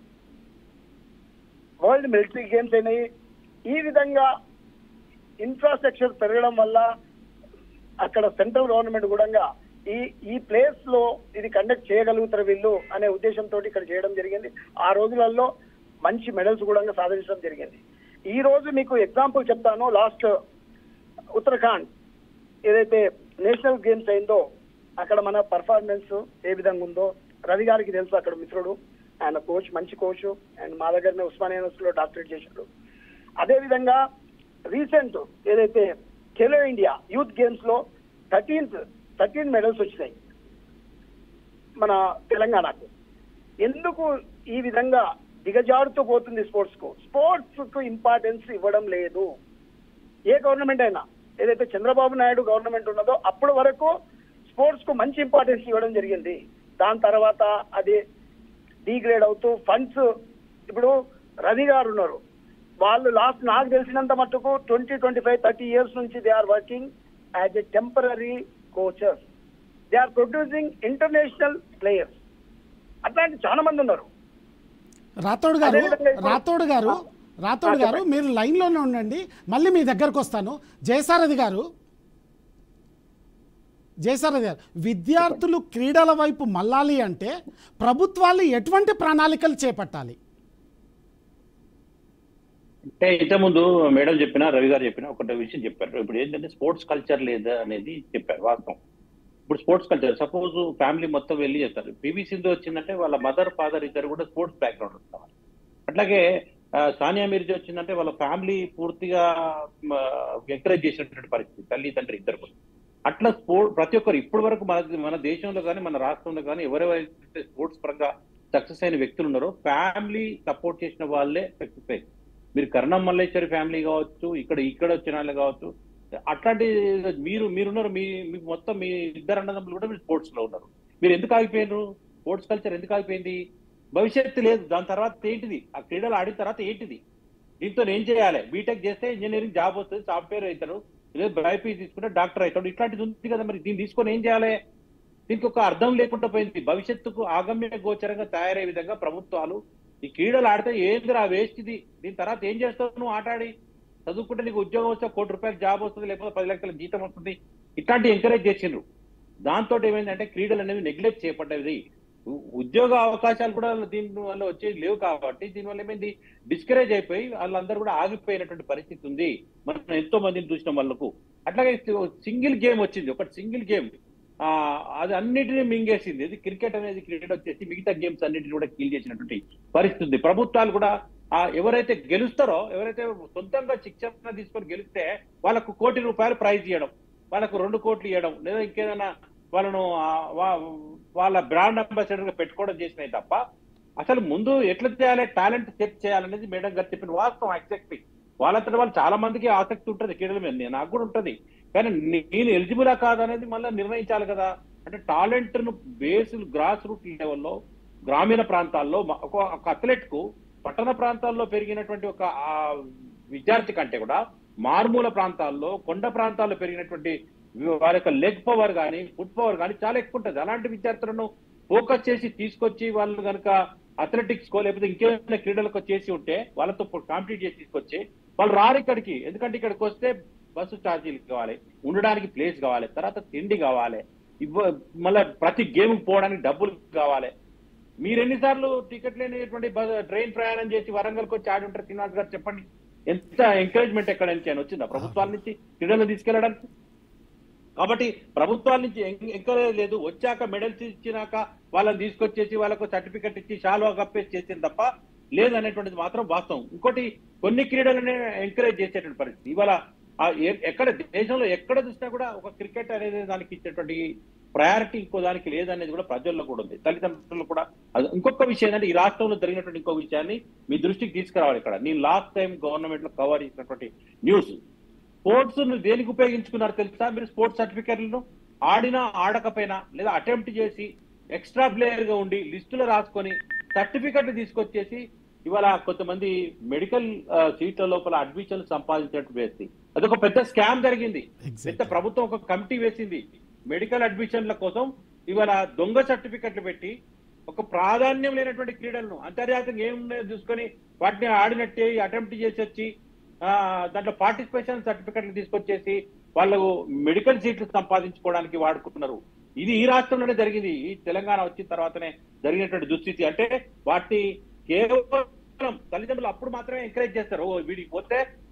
వరల్డ్ మిలిటరీ గేమ్స్ అయినాయి ఈ విధంగా ఇన్ఫ్రాస్ట్రక్చర్ పెరగడం వల్ల అక్కడ సెంట్రల్ గవర్నమెంట్ కూడా ఈ ఈ ప్లేస్ లో ఇది కండక్ట్ చేయగలుగుతారు వీళ్ళు అనే ఉద్దేశంతో ఇక్కడ చేయడం జరిగింది ఆ రోజులలో మంచి మెడల్స్ కూడా సాధించడం జరిగింది ఈ రోజు మీకు ఎగ్జాంపుల్ చెప్తాను లాస్ట్ ఉత్తరాఖండ్ ఏదైతే నేషనల్ గేమ్స్ అయిందో అక్కడ మన పర్ఫార్మెన్స్ ఏ విధంగా ఉందో రవి గారికి తెలుసు అక్కడ మిత్రుడు ఆయన కోచ్ మంచి కోచ్ అండ్ మా దగ్గరనే ఉస్మానియా యూనివర్సిటీలో డాక్టరేట్ చేశాడు అదే విధంగా రీసెంట్ ఏదైతే ఖేలో ఇండియా యూత్ గేమ్స్ లో థర్టీన్త్ థర్టీన్ మెడల్స్ వచ్చినాయి మన తెలంగాణకు ఎందుకు ఈ విధంగా దిగజారుతూ పోతుంది స్పోర్ట్స్ కు స్పోర్ట్స్ కు ఇంపార్టెన్స్ ఇవ్వడం లేదు ఏ గవర్నమెంట్ అయినా ఏదైతే చంద్రబాబు నాయుడు గవర్నమెంట్ ఉన్నదో అప్పటి వరకు స్పోర్ట్స్ కు మంచి ఇంపార్టెన్స్ ఇవ్వడం జరిగింది దాని తర్వాత అది డిగ్రేడ్ అవుతూ ఫండ్స్ ఇప్పుడు రవి గారు ఉన్నారు వాళ్ళు లాస్ట్ నాకు తెలిసినంత మట్టుకు twenty twenty five thirty years నుంచి they are working as a temporary coaches they are producing international players అట్లాంటి చాలా మంది ఉన్నారు రాథోడ్ గారు అదేవిధంగా ఇప్పుడు- రాథోడ్ గారు రాథోడ్ గారు మీరు లైన్లోనే ఉండండి మళ్ళీ మీ దగ్గరకు వస్తాను జయసారథి గారు జయసారథి గారు విద్యార్థులు క్రీడల వైపు మళ్ళాలి అంటే ప్రభుత్వాలు ఎటువంటి ప్రణాళికలు చేపట్టాలి అంటే ఇంతకుముందు మేడం చెప్పిన రవి గారు చెప్పిన ఒకటి విషయం చెప్పారు ఇప్పుడు ఏంటంటే స్పోర్ట్స్ కల్చర్ లేదా అనేది చెప్పారు వాస్తవం ఇప్పుడు స్పోర్ట్స్ కల్చర్ సపోజ్ ఫ్యామిలీ మొత్తం వెళ్ళి చేస్తారు పివి సింధు వచ్చిందంటే వాళ్ళ మదర్ ఫాదర్ ఇద్దరు కూడా స్పోర్ట్స్ బ్యాక్గ్రౌండ్ వస్తారు అట్లాగే ఆ, సానియా మిర్జా వచ్చిందంటే వాళ్ళ ఫ్యామిలీ పూర్తిగా ఎంకరేజ్ చేసినటువంటి పరిస్థితి తల్లి తండ్రి ఇద్దరు కూడా అట్లా స్పోర్ట్ ప్రతి ఒక్కరు ఇప్పటి వరకు మన మన దేశంలో కానీ మన రాష్ట్రంలో కానీ ఎవరెవరైతే స్పోర్ట్స్ పరంగా సక్సెస్ అయిన వ్యక్తులు ఉన్నారో ఫ్యామిలీ సపోర్ట్ చేసిన వాళ్ళే సక్సెస్ అయ్యారు మీరు కరణం మల్లేశ్వరి ఫ్యామిలీ కావచ్చు ఇక్కడ ఇక్కడ వచ్చిన వాళ్ళు కావచ్చు అట్లాంటి మీరు మీరున్నారు మీ మీకు మొత్తం మీ ఇద్దరు అన్నదమ్ములు కూడా మీరు స్పోర్ట్స్ లో ఉన్నారు మీరు ఎందుకు ఆగిపోయినారు స్పోర్ట్స్ కల్చర్ ఎందుకు ఆగిపోయింది భవిష్యత్తు లేదు దాని తర్వాత ఏంటిది ఆ క్రీడలు ఆడిన తర్వాత ఏంటిది దీంతో ఏం చేయాలి బీటెక్ చేస్తే ఇంజనీరింగ్ జాబ్ వస్తుంది సాఫ్ట్వేర్ అవుతారు లేదా బైపీ తీసుకుంటే డాక్టర్ అవుతాడు ఇట్లాంటిది ఉంది కదా మరి దీన్ని తీసుకొని ఏం చేయాలి దీనికి ఒక అర్థం లేకుండా పోయింది భవిష్యత్తుకు ఆగమ్య గోచరంగా తయారయ్యే విధంగా ప్రభుత్వాలు ఈ క్రీడలు ఆడితే ఏంది రా వేస్ట్ ఇది దీని తర్వాత ఏం చేస్తావు నువ్వు ఆట ఆడి చదువుకుంటే నీకు ఉద్యోగం వస్తే కోటి రూపాయలు జాబ్ వస్తుంది లేకపోతే పది లక్షల జీతం వస్తుంది ఇట్లాంటి ఎంకరేజ్ చేసిండ్రు దాంతో ఏమైందంటే క్రీడలు అనేవి నెగ్లెక్ట్ చేయబడ్డది ఉ- ఉద్యోగ అవకాశాలు కూడా దీని వల్ల వచ్చేది లేవు కాబట్టి దీనివల్ల ఏమైంది డిస్కరేజ్ అయిపోయి వాళ్ళందరూ కూడా ఆగిపోయినటువంటి పరిస్థితి ఉంది మనం ఎంతో మందిని చూసిన వాళ్ళకు అట్లాగే సింగిల్ గేమ్ వచ్చింది ఒక సింగిల్ గేమ్ ఆ అది అన్నిటినీ మింగేసింది ఇది క్రికెట్ అనేది క్రికెట్ వచ్చేసి మిగతా గేమ్స్ అన్నిటిని కూడా కీల్ చేసినటువంటి పరిస్థితి ఉంది ప్రభుత్వాలు కూడా ఆ ఎవరైతే గెలుస్తారో ఎవరైతే సొంతంగా శిక్షణ తీసుకొని గెలిస్తే వాళ్ళకు కోటి రూపాయలు ప్రైజ్ ఇవ్వడం వాళ్ళకు రెండు కోట్లు ఇవ్వడం లేదా ఇంకేదైనా వాళ్ళను ఆ, వా- వాళ్ళ బ్రాండ్ అంబాసిడర్ గా పెట్టుకోవడం చేసినాయి తప్ప అసలు ముందు ఎట్లా చేయాలి టాలెంట్ చెక్ చేయాలనేది మేడం గారు చెప్పిన వాస్తవం ఎగ్జాక్ట్లీ వాళ్ళంతటి వాళ్ళు చాలా మందికి ఆసక్తి ఉంటుంది క్రీడల మీద నేను- నాకు కూడా ఉంటుంది కానీ నే- నేను ఎలిజిబులా కాదనేది మళ్ళీ నిర్ణయించాలి కదా అంటే టాలెంట్ ను బేస్ గ్రాస్ రూట్ లెవెల్లో గ్రామీణ ప్రాంతాల్లో మ- ఒక ఒక అథ్లెట్ కు పట్టణ ప్రాంతాల్లో పెరిగినటువంటి ఒక ఆ, విద్యార్థి కంటే కూడా మారుమూల ప్రాంతాల్లో కొండ ప్రాంతాల్లో పెరిగినటువంటి వి- వారి యొక్క లెగ్ పవర్ కానీ ఫుట్ పవర్ కానీ చాలా ఎక్కువ ఉంటుంది అలాంటి విద్యార్థులను ఫోకస్ చేసి తీసుకొచ్చి వాళ్ళు కనుక అథ్లెటిక్స్ కో లేకపోతే ఇంకేమైనా క్రీడలకు చేసి ఉంటే వాళ్ళతో కాంపిటీట్ చేసి తీసుకొచ్చి వాళ్ళు రారు ఇక్కడికి ఎందుకంటే ఇక్కడికి వస్తే బస్సు ఛార్జీలు కావాలి ఉండడానికి ప్లేస్ కావాలి తర్వాత తిండి కావాలి ఇవ్వ మళ్ళీ ప్రతి గేమ్ పోవడానికి డబ్బులు కావాలి మీరు ఎన్నిసార్లు టికెట్ లేనిటువంటి బ- ట్రైన్ ప్రయాణం చేసి వరంగల్కి వచ్చి ఆడి ఉంటారు శ్రీనివాస్ గారు చెప్పండి ఎంత ఎంకరేజ్మెంట్ ఎక్కడ నుంచి అని వచ్చిందా ప్రభుత్వాల నుంచి క్రీడలు తీసుకెళ్ళడానికి కాబట్టి ప్రభుత్వాల నుంచి ఎం- ఎంకరేజ్ లేదు వచ్చాక మెడల్స్ ఇచ్చినాక వాళ్ళని తీసుకొచ్చేసి వాళ్ళకు సర్టిఫికెట్ ఇచ్చి షాల్వా కప్పేసి చేసింది తప్ప లేదనేటువంటిది మాత్రం వాస్తవం ఇంకోటి కొన్ని క్రీడలనే ఎంకరేజ్ చేసేటువంటి పరిస్థితి ఇవాళ ఆ ఎ- ఎక్కడ దేశంలో ఎక్కడ చూసినా కూడా ఒక క్రికెట్ అనేది దానికి ఇచ్చేటువంటి ప్రయారిటీ ఇంకో దానికి లేదనేది కూడా ప్రజల్లో కూడా ఉంది తల్లిదండ్రులు కూడా అది ఇంకొక విషయం ఏంటంటే ఈ రాష్ట్రంలో జరిగినటువంటి ఇంకో విషయాన్ని మీ దృష్టికి తీసుకురావాలి ఇక్కడ నేను లాస్ట్ టైం గవర్నమెంట్ లో కవర్ చేసినటువంటి న్యూస్ స్పోర్ట్స్ ను దేనికి ఉపయోగించుకున్నారు తెలుసా మీరు స్పోర్ట్స్ సర్టిఫికెట్లను ఆడినా ఆడకపోయినా లేదా అటెంప్ట్ చేసి ఎక్స్ట్రా ప్లేయర్ గా ఉండి లిస్టులో రాసుకొని సర్టిఫికెట్లు తీసుకొచ్చేసి ఇవాళ కొంతమంది మెడికల్ సీట్ల లోపల అడ్మిషన్లు సంపాదించినట్టు వేసి అదొక పెద్ద స్కామ్ జరిగింది Exactly. పెద్ద ప్రభుత్వం ఒక కమిటీ వేసింది మెడికల్ అడ్మిషన్ల కోసం ఇవాళ దొంగ సర్టిఫికెట్లు పెట్టి ఒక ప్రాధాన్యం లేనటువంటి క్రీడలను అంతర్జాతీయంగా ఏమున్నాయో చూసుకొని వాటిని ఆడినట్టే అటెంప్ట్ చేసి వచ్చి ఆ, దాంట్లో పార్టిసిపేషన్ సర్టిఫికెట్లు తీసుకొచ్చేసి వాళ్ళు మెడికల్ సీట్లు సంపాదించుకోవడానికి వాడుకుంటున్నారు ఇది ఈ రాష్ట్రంలోనే జరిగింది ఈ తెలంగాణ వచ్చిన తర్వాతనే జరిగినటువంటి దుస్థితి అంటే వాటిని కేవలం తల్లిదండ్రులు అప్పుడు మాత్రమే ఎంకరేజ్ చేస్తారు ఓ వీడికి పోతే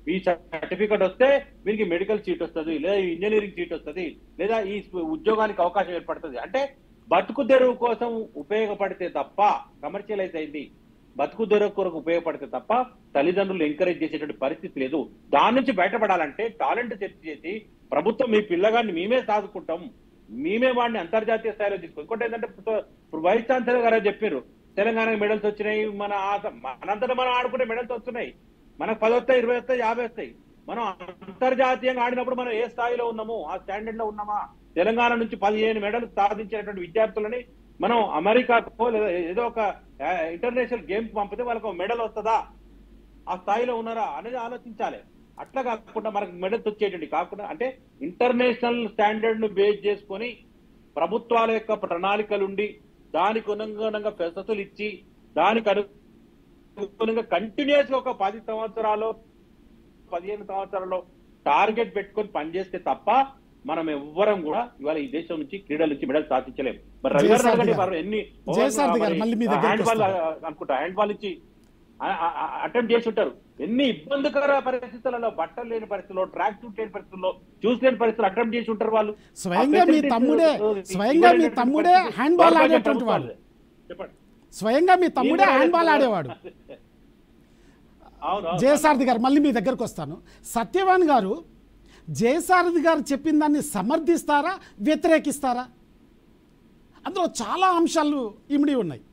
ఈ సర్టిఫికెట్ వస్తే వీరికి మెడికల్ సీట్ వస్తుంది లేదా ఇంజనీరింగ్ సీట్ వస్తుంది లేదా ఈ ఉద్యోగానికి అవకాశం ఏర్పడుతుంది అంటే బతుకు తెరువు కోసం ఉపయోగపడితే తప్ప కమర్షియలైజ్ అయింది బతుకు తెరువు కొరకు ఉపయోగపడితే తప్ప తల్లిదండ్రులు ఎంకరేజ్ చేసేటువంటి పరిస్థితి లేదు దాని నుంచి బయటపడాలంటే టాలెంట్ సెర్చ్ చేసి ప్రభుత్వం మీ పిల్లగాడిని మేమే సాదుకుంటాం మేమే వాడిని అంతర్జాతీయ స్థాయిలో తీసుకుంటాం ఇంకోటి ఏంటంటే ఇప్పుడు ఇప్పుడు వైస్ ఛాన్సలర్ గారు చెప్పారు తెలంగాణకు మెడల్స్ వచ్చినాయి మన ఆస- మనంతటా మనం ఆడుకునే మెడల్స్ వస్తున్నాయి మనకు పది వస్తాయి ఇరవై వస్తాయి యాభై వస్తాయి మనం అంతర్జాతీయంగా ఆడినప్పుడు మనం ఏ స్థాయిలో ఉన్నాము ఆ స్టాండర్డ్ లో ఉన్నామా తెలంగాణ నుంచి పదిహేను మెడల్ సాధించినటువంటి విద్యార్థులని మనం అమెరికాకో లేదా ఏదో ఒక ఇంటర్నేషనల్ గేమ్ పంపితే వాళ్ళకి ఒక మెడల్ వస్తుందా ఆ స్థాయిలో ఉన్నారా అనేది ఆలోచించాలి అట్లా కాకుండా మనకు మెడల్స్ వచ్చేటండి కాకుండా అంటే ఇంటర్నేషనల్ స్టాండర్డ్ ను బేస్ చేసుకొని ప్రభుత్వాల యొక్క ప్రణాళికలుండి దానికి అనుగుణంగా వసతులు ఇచ్చి దానికి అనుగుణంగా కంటిన్యూస్ గా ఒక పది సంవత్సరాలు పదిహేను సంవత్సరాల్లో టార్గెట్ పెట్టుకొని పనిచేస్తే తప్ప మనం ఎవ్వరం కూడా ఇవాళ ఈ దేశం నుంచి క్రీడల నుంచి మెడల్ సాధించలేము మరి రవి గారు జయసారథి అడగండి, గారు. మరి ఎన్ని జయసారథి గారు, మళ్ళీ మీ దగ్గరికి హ్యాండ్ బాల్ వస్తాను. అనుకుంటా హ్యాండ్ బాల్ ఇచ్చి అటెంప్ట్ చేసి ఉంటారు ఎన్ని ఇబ్బందికర పరిస్థితులలో బట్టలు లేని పరిస్థితుల్లో ట్రాక్ సూట్ లేని పరిస్థితుల్లో చూస్ లేని పరిస్థితుల్లో అటెంప్ట్ చేసి ఉంటారు వాళ్ళు స్వయంగా ఆ మీ facilities, తమ్ముడే uh, స్వయంగా మీ ఇవ్వలేనటువంటి తమ్ముడే పరిస్థితి. హ్యాండ్ బాల్ దౌర్భాగ్యం ఆడేటువంటి వాడు ప్రభుత్వాలదే. చెప్పండి స్వయంగా మీ తమ్ముడే హ్యాండ్ బాల్ ఆడేవాడు అవును అవును. జయసారథి గారు మళ్ళీ మీ దగ్గరకు వస్తాను సత్యవాన్ గారు జయసారథి గారు చెప్పిన దాన్ని సమర్థిస్తారా వ్యతిరేకిస్తారా అందులో చాలా అంశాలు ఇమిడి ఉన్నాయి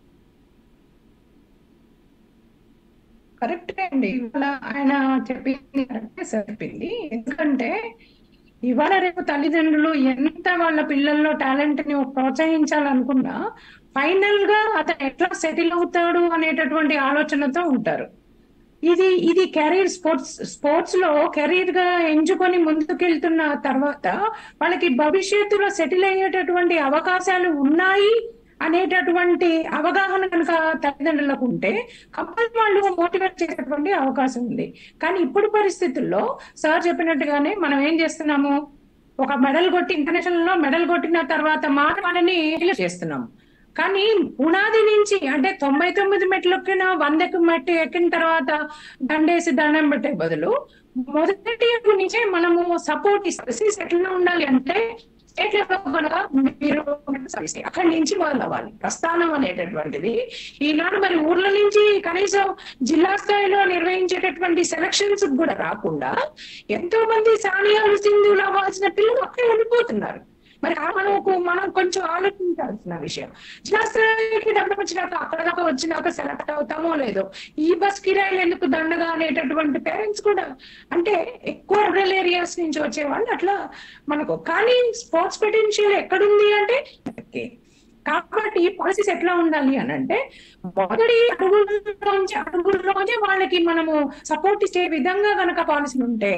కరెక్ట్ అండి ఇవాళ ఆయన చెప్పింది కరెక్టే చెప్పింది ఎందుకంటే ఇవాళ రేపు తల్లిదండ్రులు ఎంత వాళ్ళ పిల్లల్లో టాలెంట్ ని ప్రోత్సహించాలనుకున్నా ఫైనల్ గా అతను ఎట్లా సెటిల్ అవుతాడు అనేటటువంటి ఆలోచనతో ఉంటారు ఇది ఇది కెరీర్ స్పోర్ట్స్ స్పోర్ట్స్ లో కెరీర్ గా ఎంచుకొని ముందుకెళ్తున్న తర్వాత వాళ్ళకి భవిష్యత్తులో సెటిల్ అయ్యేటటువంటి అవకాశాలు ఉన్నాయి అనేటటువంటి అవగాహన కనుక తల్లిదండ్రులకు ఉంటే కంపల్సరీ వాళ్ళు మోటివేట్ చేసేటువంటి అవకాశం ఉంది కానీ ఇప్పుడు పరిస్థితుల్లో సార్ చెప్పినట్టుగానే మనం ఏం చేస్తున్నాము ఒక మెడల్ కొట్టి ఇంటర్నేషనల్ లో మెడల్ కొట్టిన తర్వాత మాట వాళ్ళని చేస్తున్నాం కానీ పునాది నుంచి అంటే తొంభై తొమ్మిది మెట్లు ఎక్కిన వందకి మెట్టు ఎక్కిన తర్వాత దండేసి దండం పెట్టే బదులు మొదటి అడుగు నుంచే మనము సపోర్ట్ ఇస్తే ఎట్లా ఉండాలి అంటే స్టేట్ లెవెల్ కనుక మీరు సాధిస్తే అక్కడి నుంచి మొదలవ్వాలి ప్రస్థానం అనేటటువంటిది ఈనాడు మరి ఊర్ల నుంచి కనీసం జిల్లా స్థాయిలో నిర్వహించేటటువంటి సెలక్షన్స్ కూడా రాకుండా ఎంతో మంది సానియాలు సింధులు అవ్వాల్సిన పిల్లలు అక్కడే ఉండిపోతున్నారు మరి ఆ మనకు మనం కొంచెం ఆలోచించాల్సిన విషయం జిల్లా స్థాయికి డబ్బులు వచ్చినాక అక్కడ దాకా వచ్చినాక సెలెక్ట్ అవుతామో లేదో ఈ బస్ కిరాయిలు ఎందుకు దండగా అనేటటువంటి పేరెంట్స్ కూడా అంటే ఎక్కువ రూరల్ ఏరియాస్ నుంచి వచ్చే వాళ్ళు అట్లా మనకు కానీ స్పోర్ట్స్ పొటెన్షియల్ ఎక్కడుంది అంటే ఓకే. కాబట్టి పాలసీస్ ఎట్లా ఉండాలి అని అంటే మొదటి అడుగుల్లోంచి అడుగుల్లోంచి వాళ్ళకి మనము సపోర్ట్ ఇచ్చే విధంగా కనుక పాలసీలు ఉంటే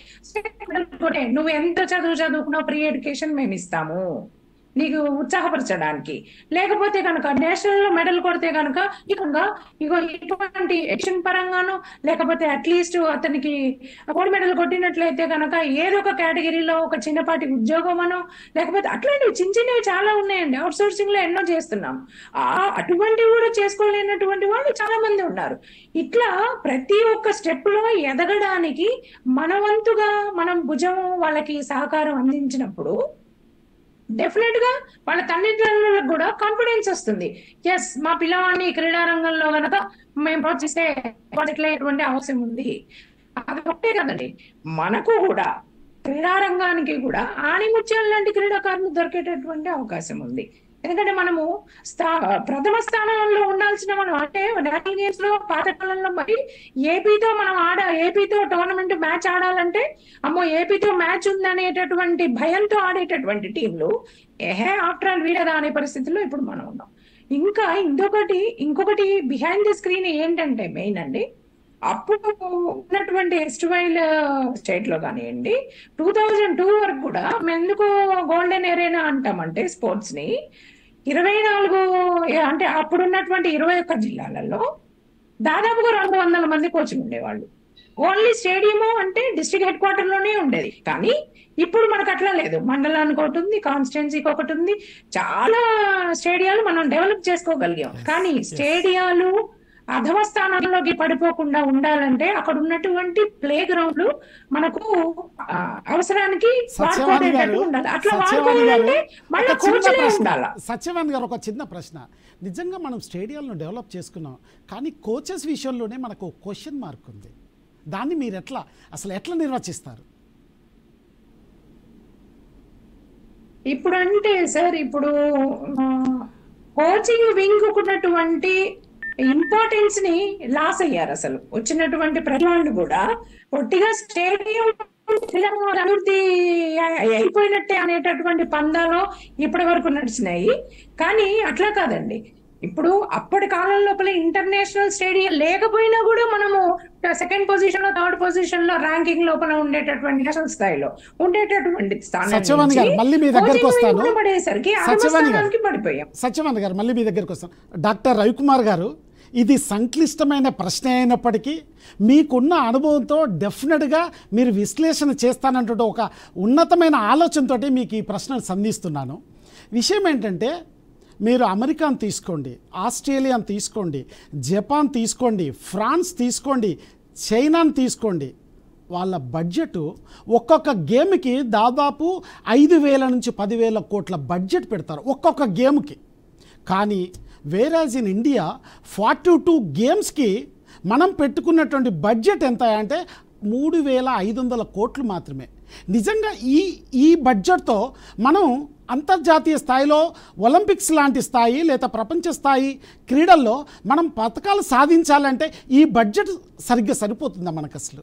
ఒకటే, నువ్వు ఎంత చదువు చదువుకున్నావు ప్రీ ఎడ్యుకేషన్ మేము ఇస్తాము నీకు ఉత్సాహపరచడానికి లేకపోతే కనుక నేషనల్ లో మెడల్ కొడితే కనుక ఇక ఇగో ఇటువంటి ఎక్షన్ పరంగాను లేకపోతే అట్లీస్ట్ అతనికి గోల్డ్ మెడల్ కొట్టినట్లయితే కనుక ఏదో ఒక కేటగిరీలో ఒక చిన్నపాటి ఉద్యోగం అనో లేకపోతే అట్లాంటివి చిన్న చిన్నవి చాలా ఉన్నాయండి అవుట్ సోర్సింగ్ లో ఎన్నో చేస్తున్నాం ఆ అటువంటివి కూడా చేసుకోలేనటువంటి వాళ్ళు చాలా మంది ఉన్నారు ఇట్లా ప్రతి ఒక్క స్టెప్ లో ఎదగడానికి మన వంతుగా మనం భుజం వాళ్ళకి సహకారం అందించినప్పుడు డెఫినెట్ గా వాళ్ళ తల్లిదండ్రులకు కూడా కాన్ఫిడెన్స్ వస్తుంది ఎస్ మా పిల్లవాడిని క్రీడా రంగంలో గనక మేము ప్రోత్సహిస్తే వాటికి ఎటువంటి అవసరం ఉంది అది ఒకటే కదండి మనకు కూడా క్రీడా రంగానికి కూడా ఆణిముత్యాలు లాంటి క్రీడాకారులు దొరికేటటువంటి అవకాశం ఉంది ఎందుకంటే మనము స్థా ప్రథమ స్థానంలో ఉండాల్సిన మనం అంటే నేషనల్ గేమ్స్ లో పాతకాలంలో మరి ఏపీతో మనం ఆడ ఏపీతో టోర్నమెంట్ మ్యాచ్ ఆడాలంటే అమ్మో ఏపీతో మ్యాచ్ ఉందనేటటువంటి భయంతో ఆడేటటువంటి టీంలు ఏహే ఆఫ్టర్ ఆల్ వీడదా అనే పరిస్థితిలో ఇప్పుడు మనం ఉన్నాం ఇంకా ఇంకొకటి ఇంకొకటి బిహైండ్ ద స్క్రీన్ ఏంటంటే మెయిన్ అండి అప్పుడు ఉన్నటువంటి ఎస్టువైల్ స్టేట్ లో కానివ్వండి టూ థౌజండ్ టూ వరకు కూడా మేము ఎందుకు గోల్డెన్ ఎరేనా అంటామంటే స్పోర్ట్స్ ని ఇరవై నాలుగు అంటే అప్పుడున్నటువంటి ఇరవై ఒక్క జిల్లాలలో దాదాపుగా రెండు వందల మంది కోచింగ్ ఉండేవాళ్ళు ఓన్లీ స్టేడియము అంటే డిస్ట్రిక్ట్ హెడ్ క్వార్టర్ లోనే ఉండేది కానీ ఇప్పుడు మనకు అట్లా లేదు మండలానికి ఒకటి ఉంది కాన్స్టిట్యున్సీకి ఒకటి ఉంది చాలా స్టేడియాలు మనం డెవలప్ చేసుకోగలిగాం కానీ స్టేడియాలు అధమ స్థానంలోకి పడిపోకుండా ఉండాలంటే అక్కడ ఉన్నటువంటి ప్లే గ్రౌండ్లు మనకు ఆ, అవసరానికి సత్యవాణి వాడుకోలేటట్టు గారు ఉండాలి అట్లా సత్యవాణి గారు వాడుకోవాలంటే మళ్ళీ ఒక చిన్న కోచ్లే ప్రశ్న ఉండాలి సత్యవాణి గారు ఒక చిన్న ప్రశ్న నిజంగా మనం స్టేడియాలను డెవలప్ చేసుకున్నాం కానీ కోచెస్ విషయంలోనే మనకు క్వశ్చన్ మార్క్ ఉంది దాన్ని మీరు ఎట్లా అసలు ఎట్లా నిర్వచిస్తారు ఇప్పుడు అంటే సార్ ఇప్పుడు కోచింగ్ వింగ్ ఉన్నటువంటి ఇంపార్టెన్స్ ని లాస్ అయ్యారు అసలు వచ్చినటువంటి ప్రతి వాళ్ళు కూడా పొట్టిగా స్టేడియం అభివృద్ధి అయిపోయినట్టే అనేటటువంటి పందాలో ఇప్పటి వరకు నడిచినాయి కానీ అట్లా కాదండి ఇప్పుడు అప్పటి కాలం లోపల ఇంటర్నేషనల్ స్టేడియం లేకపోయినా కూడా మనము సెకండ్ పొజిషన్ లో థర్డ్ పొజిషన్ లో ర్యాంకింగ్ లోపల ఉండేటటువంటి నేషనల్ స్థాయిలో ఉండేటటువంటి స్థానం సత్యవాణి నుంచి గారు, మళ్ళీ మీ దగ్గరకు coaching వస్తాను. wing పడేసరికి అధమ సత్యవాణి గారు. స్థానానికి పడిపోయాం సత్యవాణి గారు మళ్ళీ మీ దగ్గరికి వస్తాను డాక్టర్ రవికుమార్ గారు ఇది సంక్లిష్టమైన ప్రశ్న అయినప్పటికీ మీకున్న అనుభవంతో డెఫినెట్గా మీరు విశ్లేషణ చేస్తానంటే ఒక ఉన్నతమైన ఆలోచనతోటి మీకు ఈ ప్రశ్నను సంధిస్తున్నాను విషయం ఏంటంటే మీరు అమెరికాను తీసుకోండి ఆస్ట్రేలియాను తీసుకోండి జపాన్ తీసుకోండి ఫ్రాన్స్ తీసుకోండి చైనాను తీసుకోండి వాళ్ళ బడ్జెట్ ఒక్కొక్క గేమ్కి దాదాపు ఐదు వేల నుంచి పదివేల కోట్ల బడ్జెట్ పెడతారు ఒక్కొక్క గేమ్కి కానీ whereas in India forty two గేమ్స్కి మనం పెట్టుకున్నటువంటి బడ్జెట్ ఎంత అంటే మూడు వేల ఐదు వందల కోట్లు మాత్రమే నిజంగా ఈ ఈ బడ్జెట్తో మనం అంతర్జాతీయ స్థాయిలో ఒలింపిక్స్ లాంటి స్థాయి లేదా ప్రపంచ స్థాయి క్రీడల్లో మనం పథకాలు సాధించాలంటే ఈ బడ్జెట్ సరిగ్గా సరిపోతుందా మనకు అసలు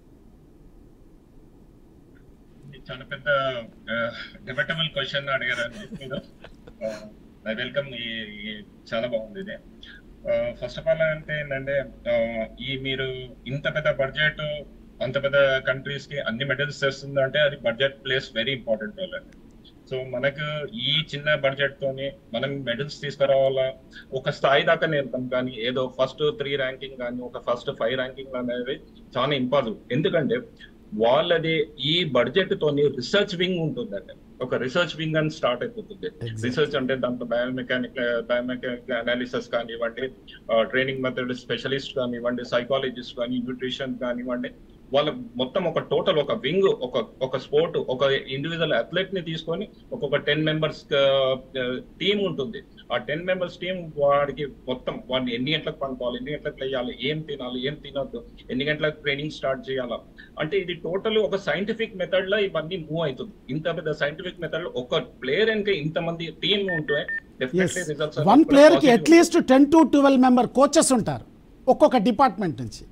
ఇది చాలా పెద్ద డిబెటబుల్ క్వశ్చన్ అడిగారండి మీరు ఐ వెల్కమ్ ఈ ఈ చాలా బాగుంది ఇది ఫస్ట్ ఆఫ్ ఆల్ అంటే ఏంటంటే ఆ, ఈ మీరు ఇంత పెద్ద బడ్జెట్ అంత పెద్ద కంట్రీస్ కి అన్ని మెడల్స్ తెస్తుందంటే అది budget plays very important role అండి సో మనకు ఈ చిన్న బడ్జెట్ తోని మనం మెడల్స్ తీసుకురావాలా ఒక స్థాయి దాకా నేర్తాం కానీ ఏదో ఫస్ట్ త్రీ ర్యాంకింగ్ కానీ ఒక ఫస్ట్ ఫైవ్ ర్యాంకింగ్ అనేది చాలా ఇంపాసిబుల్ ఎందుకంటే వాళ్ళది ఈ బడ్జెట్ తోని రీసెర్చ్ వింగ్ ఉంటుందండి ఒక రీసెర్చ్ వింగ్ అని స్టార్ట్ అయిపోతుంది రీసెర్చ్ అంటే దాంట్లో బయోమెకానిక్ బయోమెకానిక్ అనాలిసిస్ కానివ్వండి ట్రైనింగ్ మెథడ్ స్పెషలిస్ట్ కానివ్వండి సైకాలజిస్ట్ కానీ న్యూట్రిషన్ కానివ్వండి వాళ్ళ మొత్తం ఒక టోటల్ ఒక వింగ్ ఒక ఒక స్పోర్ట్ ఒక ఇండివిజువల్ అథ్లెట్ ని తీసుకొని ఒక్కొక్క టెన్ మెంబర్స్ టీం ఉంటుంది ఆ టెన్ మెంబర్స్ టీం వాడికి మొత్తం వాడిని ఎన్ని గంటలకు పండుకోవాలి ఎన్ని గంటలకు వేయాలి ఏం తినాలి ఏం తినొద్దు ఎన్ని గంటలకు ట్రైనింగ్ స్టార్ట్ చేయాలా అంటే ఇది టోటల్ ఒక సైంటిఫిక్ మెథడ్ లో ఇవన్నీ మూవ్ అవుతుంది ఇంత పెద్ద సైంటిఫిక్ మెథడ్ లో ఒక ప్లేయర్ ఇంకా ఇంతమంది టీం ఉంటే yes definitely results are one కూడా ప్లేయర్కి positive. At least ten to twelve member coaches ఉంటారు ఒక్కొక్క డిపార్ట్మెంట్ నుంచి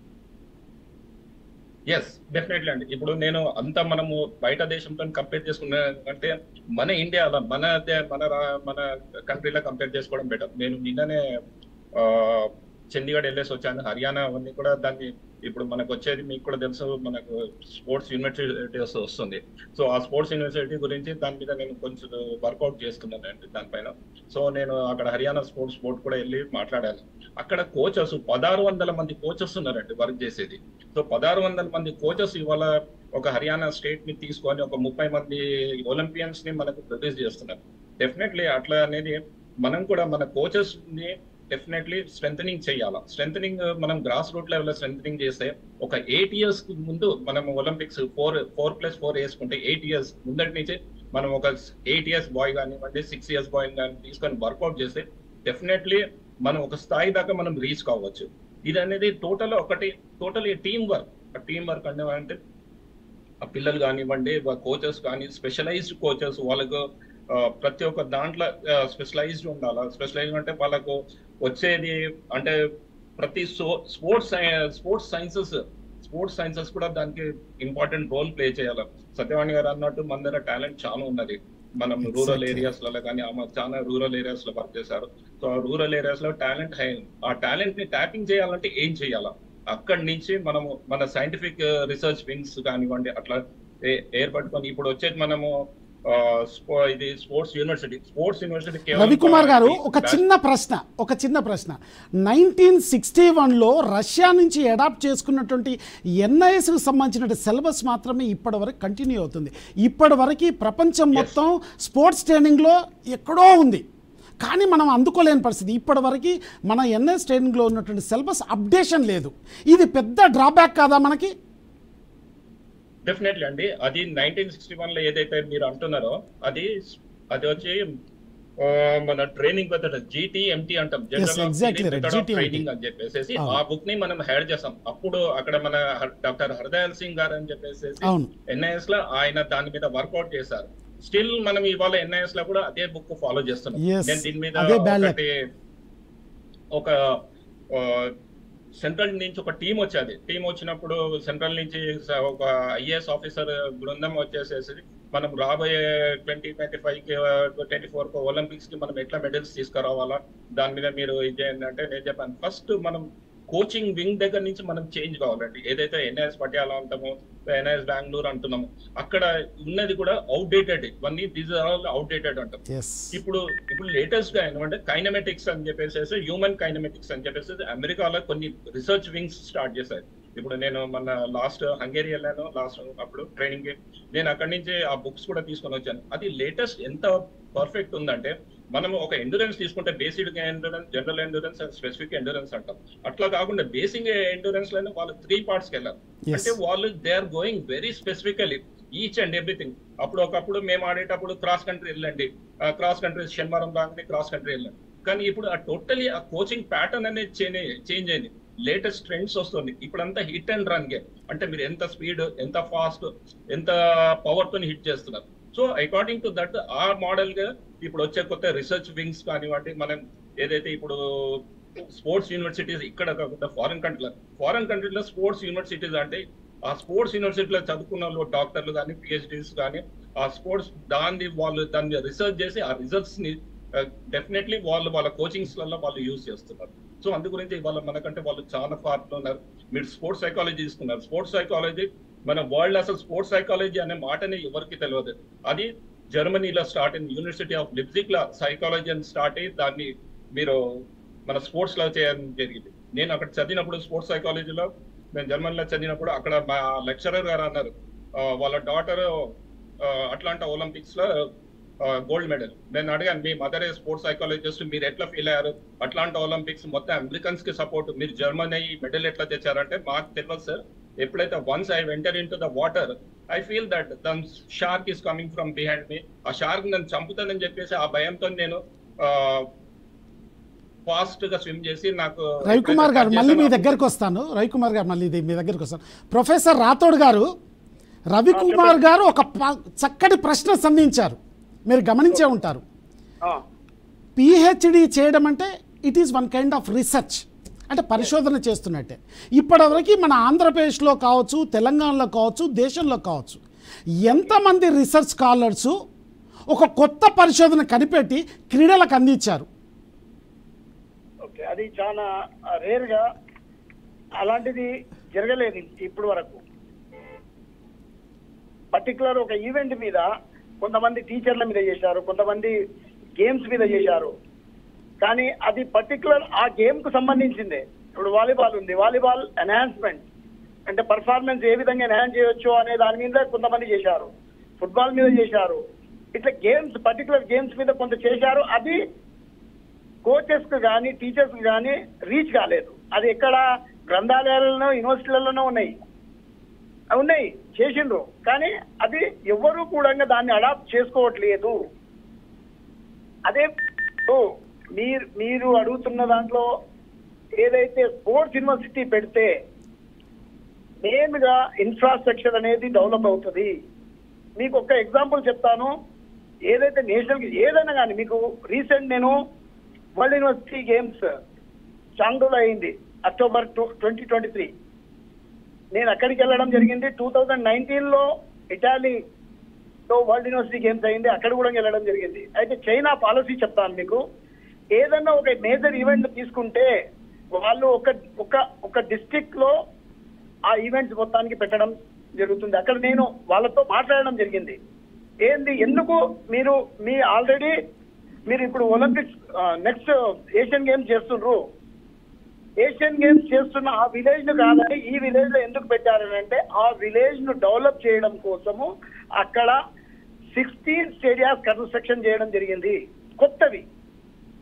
ఎస్ డెఫినెట్లీ అండి ఇప్పుడు నేను అంత మనము బయట దేశంతో కంపేర్ చేసుకున్నా అంటే మన ఇండియాలో మన దే- మన రా- మన కంట్రీలో కంపేర్ చేసుకోవడం బెటర్ నేను నిన్ననే ఆ, చండీగఢ్ వెళ్ళేసి వచ్చాను హర్యానా అవన్నీ కూడా దాన్ని ఇప్పుడు మనకు వచ్చేది మీకు కూడా తెలుసు మనకు స్పోర్ట్స్ యూనివర్సిటీ వస్తుంది సో ఆ స్పోర్ట్స్ యూనివర్సిటీ గురించి దాని మీద నేను కొంచెం వర్కౌట్ చేస్తున్నాను అండి దానిపైన సో నేను అక్కడ హర్యానా స్పోర్ట్స్ బోర్డ్ కూడా వెళ్ళి మాట్లాడాను అక్కడ కోచెస్ పదహారు వందల మంది కోచెస్ ఉన్నారండి వర్క్ చేసేది సో పదహారు వందల మంది కోచెస్ ఇవాళ ఒక హర్యానా స్టేట్ ని తీసుకొని ఒక ముప్పై మంది ఒలింపియన్స్ ని మనకు ప్రొడ్యూస్ చేస్తున్నారు డెఫినెట్లీ అట్లా అనేది మనం కూడా మన కోచెస్ ని డెఫినెట్లీ స్ట్రెంగ్ చేయాలా స్ట్రెంగ్ మనం గ్రాస్ రూట్ లెవెల్ స్ట్రెంగ్ చేస్తే ఒక ఎయిట్ ఇయర్స్ ముందు మనం Olympics four four plus four వేసుకుంటే ఎయిట్ ఇయర్స్ ముందటి నుంచి మనం ఒక ఎయిట్ ఇయర్స్ బాయ్ కానివ్వండి సిక్స్ ఇయర్స్ బాయ్ కానీ తీసుకొని వర్కౌట్ చేస్తే డెఫినెట్లీ మనం ఒక స్థాయి దాకా మనం రీచ్ కావచ్చు ఇది అనేది టోటల్ ఒకటి total team work team work అంటే ఆ పిల్లలు కానివ్వండి కోచెస్ కానీ స్పెషలైజ్డ్ కోచెస్ వాళ్ళకు ఆ, ప్రతి ఒక్క దాంట్లో స్పెషలైజ్డ్ ఉండాలి స్పెషలైజ్డ్ అంటే వాళ్ళకు వచ్చేది అంటే ప్రతి sports sports sciences sports sciences కూడా దానికి ఇంపార్టెంట్ రోల్ ప్లే చేయాలి సత్యవాణి గారు అన్నట్టు మన దగ్గర టాలెంట్ చాలా ఉన్నది మనం రూరల్ Exactly. ఏరియాస్ లలో కానీ ఆమె చాలా రూరల్ ఏరియాస్ లో వర్క్ చేశారు సో ఆ రూరల్ ఏరియాస్ లో టాలెంట్ హై ఆ టాలెంట్ ని ట్యాపింగ్ చేయాలంటే ఏం చేయాలా అక్కడి నుంచి మనము మన సైంటిఫిక్ రీసెర్చ్ వింగ్స్ కానివ్వండి అట్లా ఏ- ఏర్పట్టుకొని ఇప్పుడు వచ్చేది మనము ఆ, స్పో- ఇది sports university sports university Ravikumar గారు ఒక చిన్న ప్రశ్న ఒక చిన్న ప్రశ్న నైన్టీన్ సిక్స్టీ వన్లో రష్యా నుంచి అడాప్ట్ చేసుకున్నటువంటి ఎన్ఐఎస్కి సంబంధించిన సిలబస్ మాత్రమే ఇప్పటి వరకు కంటిన్యూ అవుతుంది ఇప్పటి వరకు ప్రపంచం మొత్తం స్పోర్ట్స్ ట్రైనింగ్లో ఎక్కడో ఉంది కానీ మనం అందుకోలేని పరిస్థితి ఇప్పటివరకు మన ఎన్ఎస్ ట్రైనింగ్లో ఉన్నటువంటి సిలబస్ అప్డేషన్ లేదు ఇది పెద్ద డ్రాబ్యాక్ కాదా మనకి డెఫినెట్లీ అండి అది నైన్టీన్ సిక్స్టీ వన్ లో ఏదైతే మీరు అంటున్నారో అది అది వచ్చి ఆ, మన ట్రైనింగ్ మెథడ్ జీటీ ఎంటీ అంటాం exactly right. GT, ట్రైనింగ్ అని చెప్పేసి అవును. ఆ బుక్ ని మనం హైడ్ చేస్తాం అప్పుడు అక్కడ మన డాక్టర్ హరదయాల్ సింగ్ గారు అని చెప్పేసి అవును. ఎన్ఐఎస్ లో ఆయన దాని మీద వర్కౌట్ చేశారు స్టిల్ మనం ఇవాళ ఎన్ఐఎస్ లో కూడా అదే బుక్ ఫాలో చేస్తున్నాం Yes. నేను దీని మీద అదే bad luck. ఒకటి ఒక సెంట్రల్ నుంచి ఒక టీం వచ్చేది టీం వచ్చినప్పుడు సెంట్రల్ నుంచి స- ఒక ఐఏఎస్ ఆఫీసర్ బృందం వచ్చేసేసి మనం రాబోయే ట్వంటీ ట్వంటీ ఫైవ్ కి ట్వంటీ ఫోర్ కి ఒలింపిక్స్ కి మనం ఎట్లా మెడల్స్ తీసుకురావాలా దాని మీద మీరు ఇది చేయండి అంటే నేను చెప్పాను ఫస్ట్ మనం కోచింగ్ వింగ్ దగ్గర నుంచి మనం చేంజ్ కావాలండి ఏదైతే ఎన్ఐఎస్ పటియాలా అంటామో ఎన్ఐఎస్ బెంగళూరు అంటున్నాము అక్కడ ఉన్నది కూడా అవుట్డేటెడ్ ఇవన్నీ దీస్ ఆర్ ఆల్ అవుట్డేటెడ్ అంటాం ఎస్ ఇప్పుడు ఇప్పుడు లేటెస్ట్ గా ఏంటంటే కైనమెటిక్స్ అని చెప్పేసి హ్యూమన్ కైనమెటిక్స్ అని చెప్పేసి అమెరికాలో కొన్ని రీసెర్చ్ వింగ్స్ స్టార్ట్ చేశారు ఇప్పుడు నేను మన లాస్ట్ హంగేరి వెళ్ళాను లాస్ట్ అప్పుడు ట్రైనింగ్ కి నేను అక్కడి నుంచి ఆ బుక్స్ కూడా తీసుకొని వచ్చాను అది లేటెస్ట్ ఎంత పర్ఫెక్ట్ ఉందంటే మనం ఒక ఎండూరెన్స్ తీసుకుంటే basic endurance general endurance and specific endurance అంటాం అట్లా కాకుండా బేసిక్ ఎండూరెన్స్ లోనే వాళ్ళు త్రీ పార్ట్స్ కి వెళ్ళారు Yes. అంటే వాళ్ళు they are going very specifically each and everything అప్పుడు ఒకప్పుడు మేము ఆడేటప్పుడు క్రాస్ కంట్రీ వెళ్ళండి క్రాస్ కంట్రీ శనివారం రాగానే క్రాస్ కంట్రీ వెళ్ళండి కానీ ఇప్పుడు ఆ టోటలీ ఆ కోచింగ్ ప్యాటర్న్ అనేది చేంజ్ అయింది లేటెస్ట్ ట్రెండ్స్ వస్తుంది ఇప్పుడు అంతా హిట్ అండ్ రన్ గేమ్ అంటే మీరు ఎంత స్పీడ్ ఎంత ఫాస్ట్ ఎంత పవర్ తో హిట్ చేస్తున్నారు సో అకార్డింగ్ టు దట్ ఆ మోడల్ గా ఇప్పుడు వచ్చే కొత్త రీసెర్చ్ వింగ్స్ కానివ్వండి మనం ఏదైతే ఇప్పుడు స్పోర్ట్స్ యూనివర్సిటీస్ ఇక్కడ కాకుండా ఫారెన్ కంట్రీలో ఫారెన్ కంట్రీలో స్పోర్ట్స్ యూనివర్సిటీస్ అంటే ఆ స్పోర్ట్స్ యూనివర్సిటీలో చదువుకున్న వాళ్ళు డాక్టర్లు కానీ పిహెచ్డీస్ కానీ ఆ స్పోర్ట్స్ దాన్ని వాళ్ళు దాన్ని రీసెర్చ్ చేసి ఆ రిజల్ట్స్ ని డెఫినెట్లీ వాళ్ళు వాళ్ళ కోచింగ్స్ లలో వాళ్ళు యూజ్ చేస్తున్నారు సో అందు గురించి వాళ్ళ మనకంటే వాళ్ళు చాలా ఫార్ ఉన్నారు మీరు స్పోర్ట్స్ సైకాలజీ తీసుకున్నారు స్పోర్ట్స్ సైకాలజీ మన వరల్డ్ అసలు స్పోర్ట్స్ సైకాలజీ అనే మాటని ఎవరికి తెలియదు అది జర్మనీలో స్టార్ట్ అయింది యూనివర్సిటీ ఆఫ్ లిప్జిక్ లో సైకాలజీ అని స్టార్ట్ అయ్యి దాన్ని మీరు మన స్పోర్ట్స్ లో చేయడం జరిగింది నేను అక్కడ చదివినప్పుడు స్పోర్ట్స్ సైకాలజీలో నేను జర్మనీలో చదివినప్పుడు అక్కడ మా లెక్చరర్ గారు అన్నారు ఆ, వాళ్ళ డాటర్ అట్లాంటా ఒలింపిక్స్ లో గోల్డ్ మెడల్ నేను అడిగాను మీ మదర్ స్పోర్ట్స్ సైకాలజిస్ట్ మీరు ఎట్లా ఫీల్ అయ్యారు అట్లాంటా ఒలింపిక్స్ మొత్తం అమెరికన్స్ కి సపోర్ట్ మీరు జర్మనీ మెడల్ ఎట్లా తెచ్చారంటే మాకు తెలియదు సార్ ఎప్పుడైతే once I entered in to the water I feel that then shark is coming from behind me ఆ షార్క్ నన్ను చంపుతుందని చెప్పేసి ఆ భయంతో నేను ఫాస్ట్ గా స్విమ్ చేసి నాకు రవికుమార్ గారు మళ్ళీ మీ దగ్గరకు వస్తాను రవికుమార్ గారు మళ్ళీ ఇది మీ దగ్గరకు వస్తాను ప్రొఫెసర్ రాథోడ్ గారు రవికుమార్ గారు ఒక ప- చక్కటి ప్రశ్న సంధించారు మీరు గమనించే ఉంటారు ఆ, పిహెచ్డి చేయడం అంటే it is one kind of research అంటే పరిశోధన చేస్తున్నట్టే ఇప్పటివరకు మన ఆంధ్రప్రదేశ్లో కావచ్చు తెలంగాణలో కావచ్చు దేశంలో కావచ్చు ఎంతమంది రీసెర్చ్ స్కాలర్సు ఒక కొత్త పరిశోధన కనిపెట్టి క్రీడలకు అందించారు ఓకే అది చాలా రేర్ గా అలాంటిది జరగలేదు ఇప్పటి వరకు పర్టికులర్ ఒక ఈవెంట్ మీద కొంతమంది టీచర్ల మీద చేశారు కొంతమంది గేమ్స్ మీద చేశారు కానీ అది పర్టికులర్ ఆ గేమ్ కు సంబంధించిందే ఇప్పుడు వాలీబాల్ ఉంది వాలీబాల్ ఎన్హాన్స్మెంట్ అంటే పర్ఫార్మెన్స్ ఏ విధంగా ఎన్హాన్స్ చేయొచ్చు అనే దాని మీద కొంతమంది చేశారు ఫుట్బాల్ మీద చేశారు ఇట్లా గేమ్స్ పర్టికులర్ గేమ్స్ మీద కొంత చేశారు అది కోచెస్ కు కానీ టీచర్స్ కు కానీ రీచ్ కాలేదు అది ఎక్కడ గ్రంథాలయాలలో యూనివర్సిటీలలోనే ఉన్నాయి అవి ఉన్నాయి చేసిండ్రు కానీ అది ఎవరు కూడా దాన్ని అడాప్ట్ చేసుకోవట్లేదు అదే ఓ, మీరు మీరు అడుగుతున్న దాంట్లో ఏదైతే స్పోర్ట్స్ యూనివర్సిటీ పెడితే మెయిన్ గా ఇన్ఫ్రాస్ట్రక్చర్ అనేది డెవలప్ అవుతుంది మీకు ఒక ఎగ్జాంపుల్ చెప్తాను ఏదైతే నేషనల్ ఏదైనా కానీ మీకు రీసెంట్ నేను వరల్డ్ యూనివర్సిటీ గేమ్స్ చాంగ్డోలో అయింది అక్టోబర్ ట్వంటీ ట్వంటీ త్రీ నేను అక్కడికి వెళ్ళడం జరిగింది టూ థౌజండ్ నైన్టీన్ లో ఇటాలీలో వరల్డ్ యూనివర్సిటీ గేమ్స్ అయింది అక్కడ కూడా వెళ్ళడం జరిగింది అయితే చైనా పాలసీ చెప్తాను మీకు ఏదన్నా ఒక మేజర్ ఈవెంట్ తీసుకుంటే వాళ్ళు ఒక ఒక ఒక డిస్ట్రిక్ట్ లో ఆ ఈవెంట్స్ మొత్తానికి పెట్టడం జరుగుతుంది అక్కడ నేను వాళ్ళతో మాట్లాడడం జరిగింది ఏంది ఎందుకు మీరు మీ ఆల్రెడీ మీరు ఇప్పుడు ఒలింపిక్స్ నెక్స్ట్ ఏషియన్ గేమ్స్ చేస్తుండ్రు ఏషియన్ గేమ్స్ చేస్తున్న ఆ విలేజ్ ను కాదని ఈ విలేజ్ లో ఎందుకు పెట్టారని అంటే ఆ విలేజ్ ను డెవలప్ చేయడం కోసము అక్కడ సిక్స్టీన్ స్టేడియాస్ కన్స్ట్రక్షన్ చేయడం జరిగింది కొత్తవి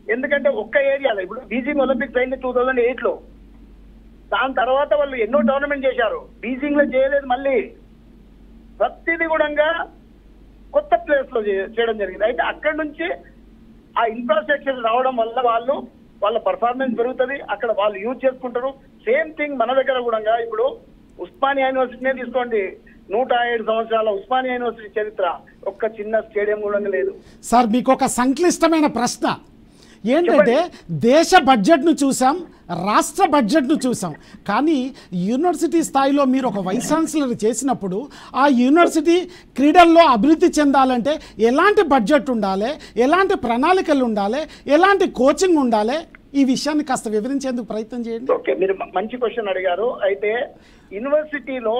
ఎందుకంటే ఒక్క ఏరియాలో ఇప్పుడు బీజింగ్ ఒలింపిక్స్ అయింది టూ థౌజండ్ ఎయిట్ లో దాని తర్వాత వాళ్ళు ఎన్నో టోర్నమెంట్ చేశారు బీజింగ్ లో చేయలేదు మళ్ళీ ప్రతిది కూడా కొత్త ప్లేస్ లో చే- చేయడం జరిగింది అయితే అక్కడి నుంచి ఆ ఇన్ఫ్రాస్ట్రక్చర్ రావడం వల్ల వాళ్ళు వాళ్ళ పర్ఫార్మెన్స్ పెరుగుతుంది అక్కడ వాళ్ళు యూజ్ చేసుకుంటారు సేమ్ థింగ్ మన దగ్గర కూడా ఇప్పుడు ఉస్మానియా యూనివర్సిటీనే తీసుకోండి నూట ఏడు సంవత్సరాల ఉస్మానియా యూనివర్సిటీ చరిత్ర ఒక్క చిన్న స్టేడియం కూడా లేదు సార్ మీకు ఒక సంక్లిష్టమైన ప్రశ్న ఏంటంటే దేశ బడ్జెట్ను చూసాం రాష్ట్ర బడ్జెట్ను చూసాం కానీ యూనివర్సిటీ స్థాయిలో మీరు ఒక వైస్ ఛాన్సలర్ చేసినప్పుడు ఆ యూనివర్సిటీ క్రీడల్లో అభివృద్ధి చెందాలంటే ఎలాంటి బడ్జెట్ ఉండాలి ఎలాంటి ప్రణాళికలు ఉండాలి ఎలాంటి కోచింగ్ ఉండాలి ఈ విషయాన్ని కాస్త వివరించేందుకు ప్రయత్నం చేయండి ఓకే మీరు మ- మంచి క్వశ్చన్ అడిగారు అయితే యూనివర్సిటీలో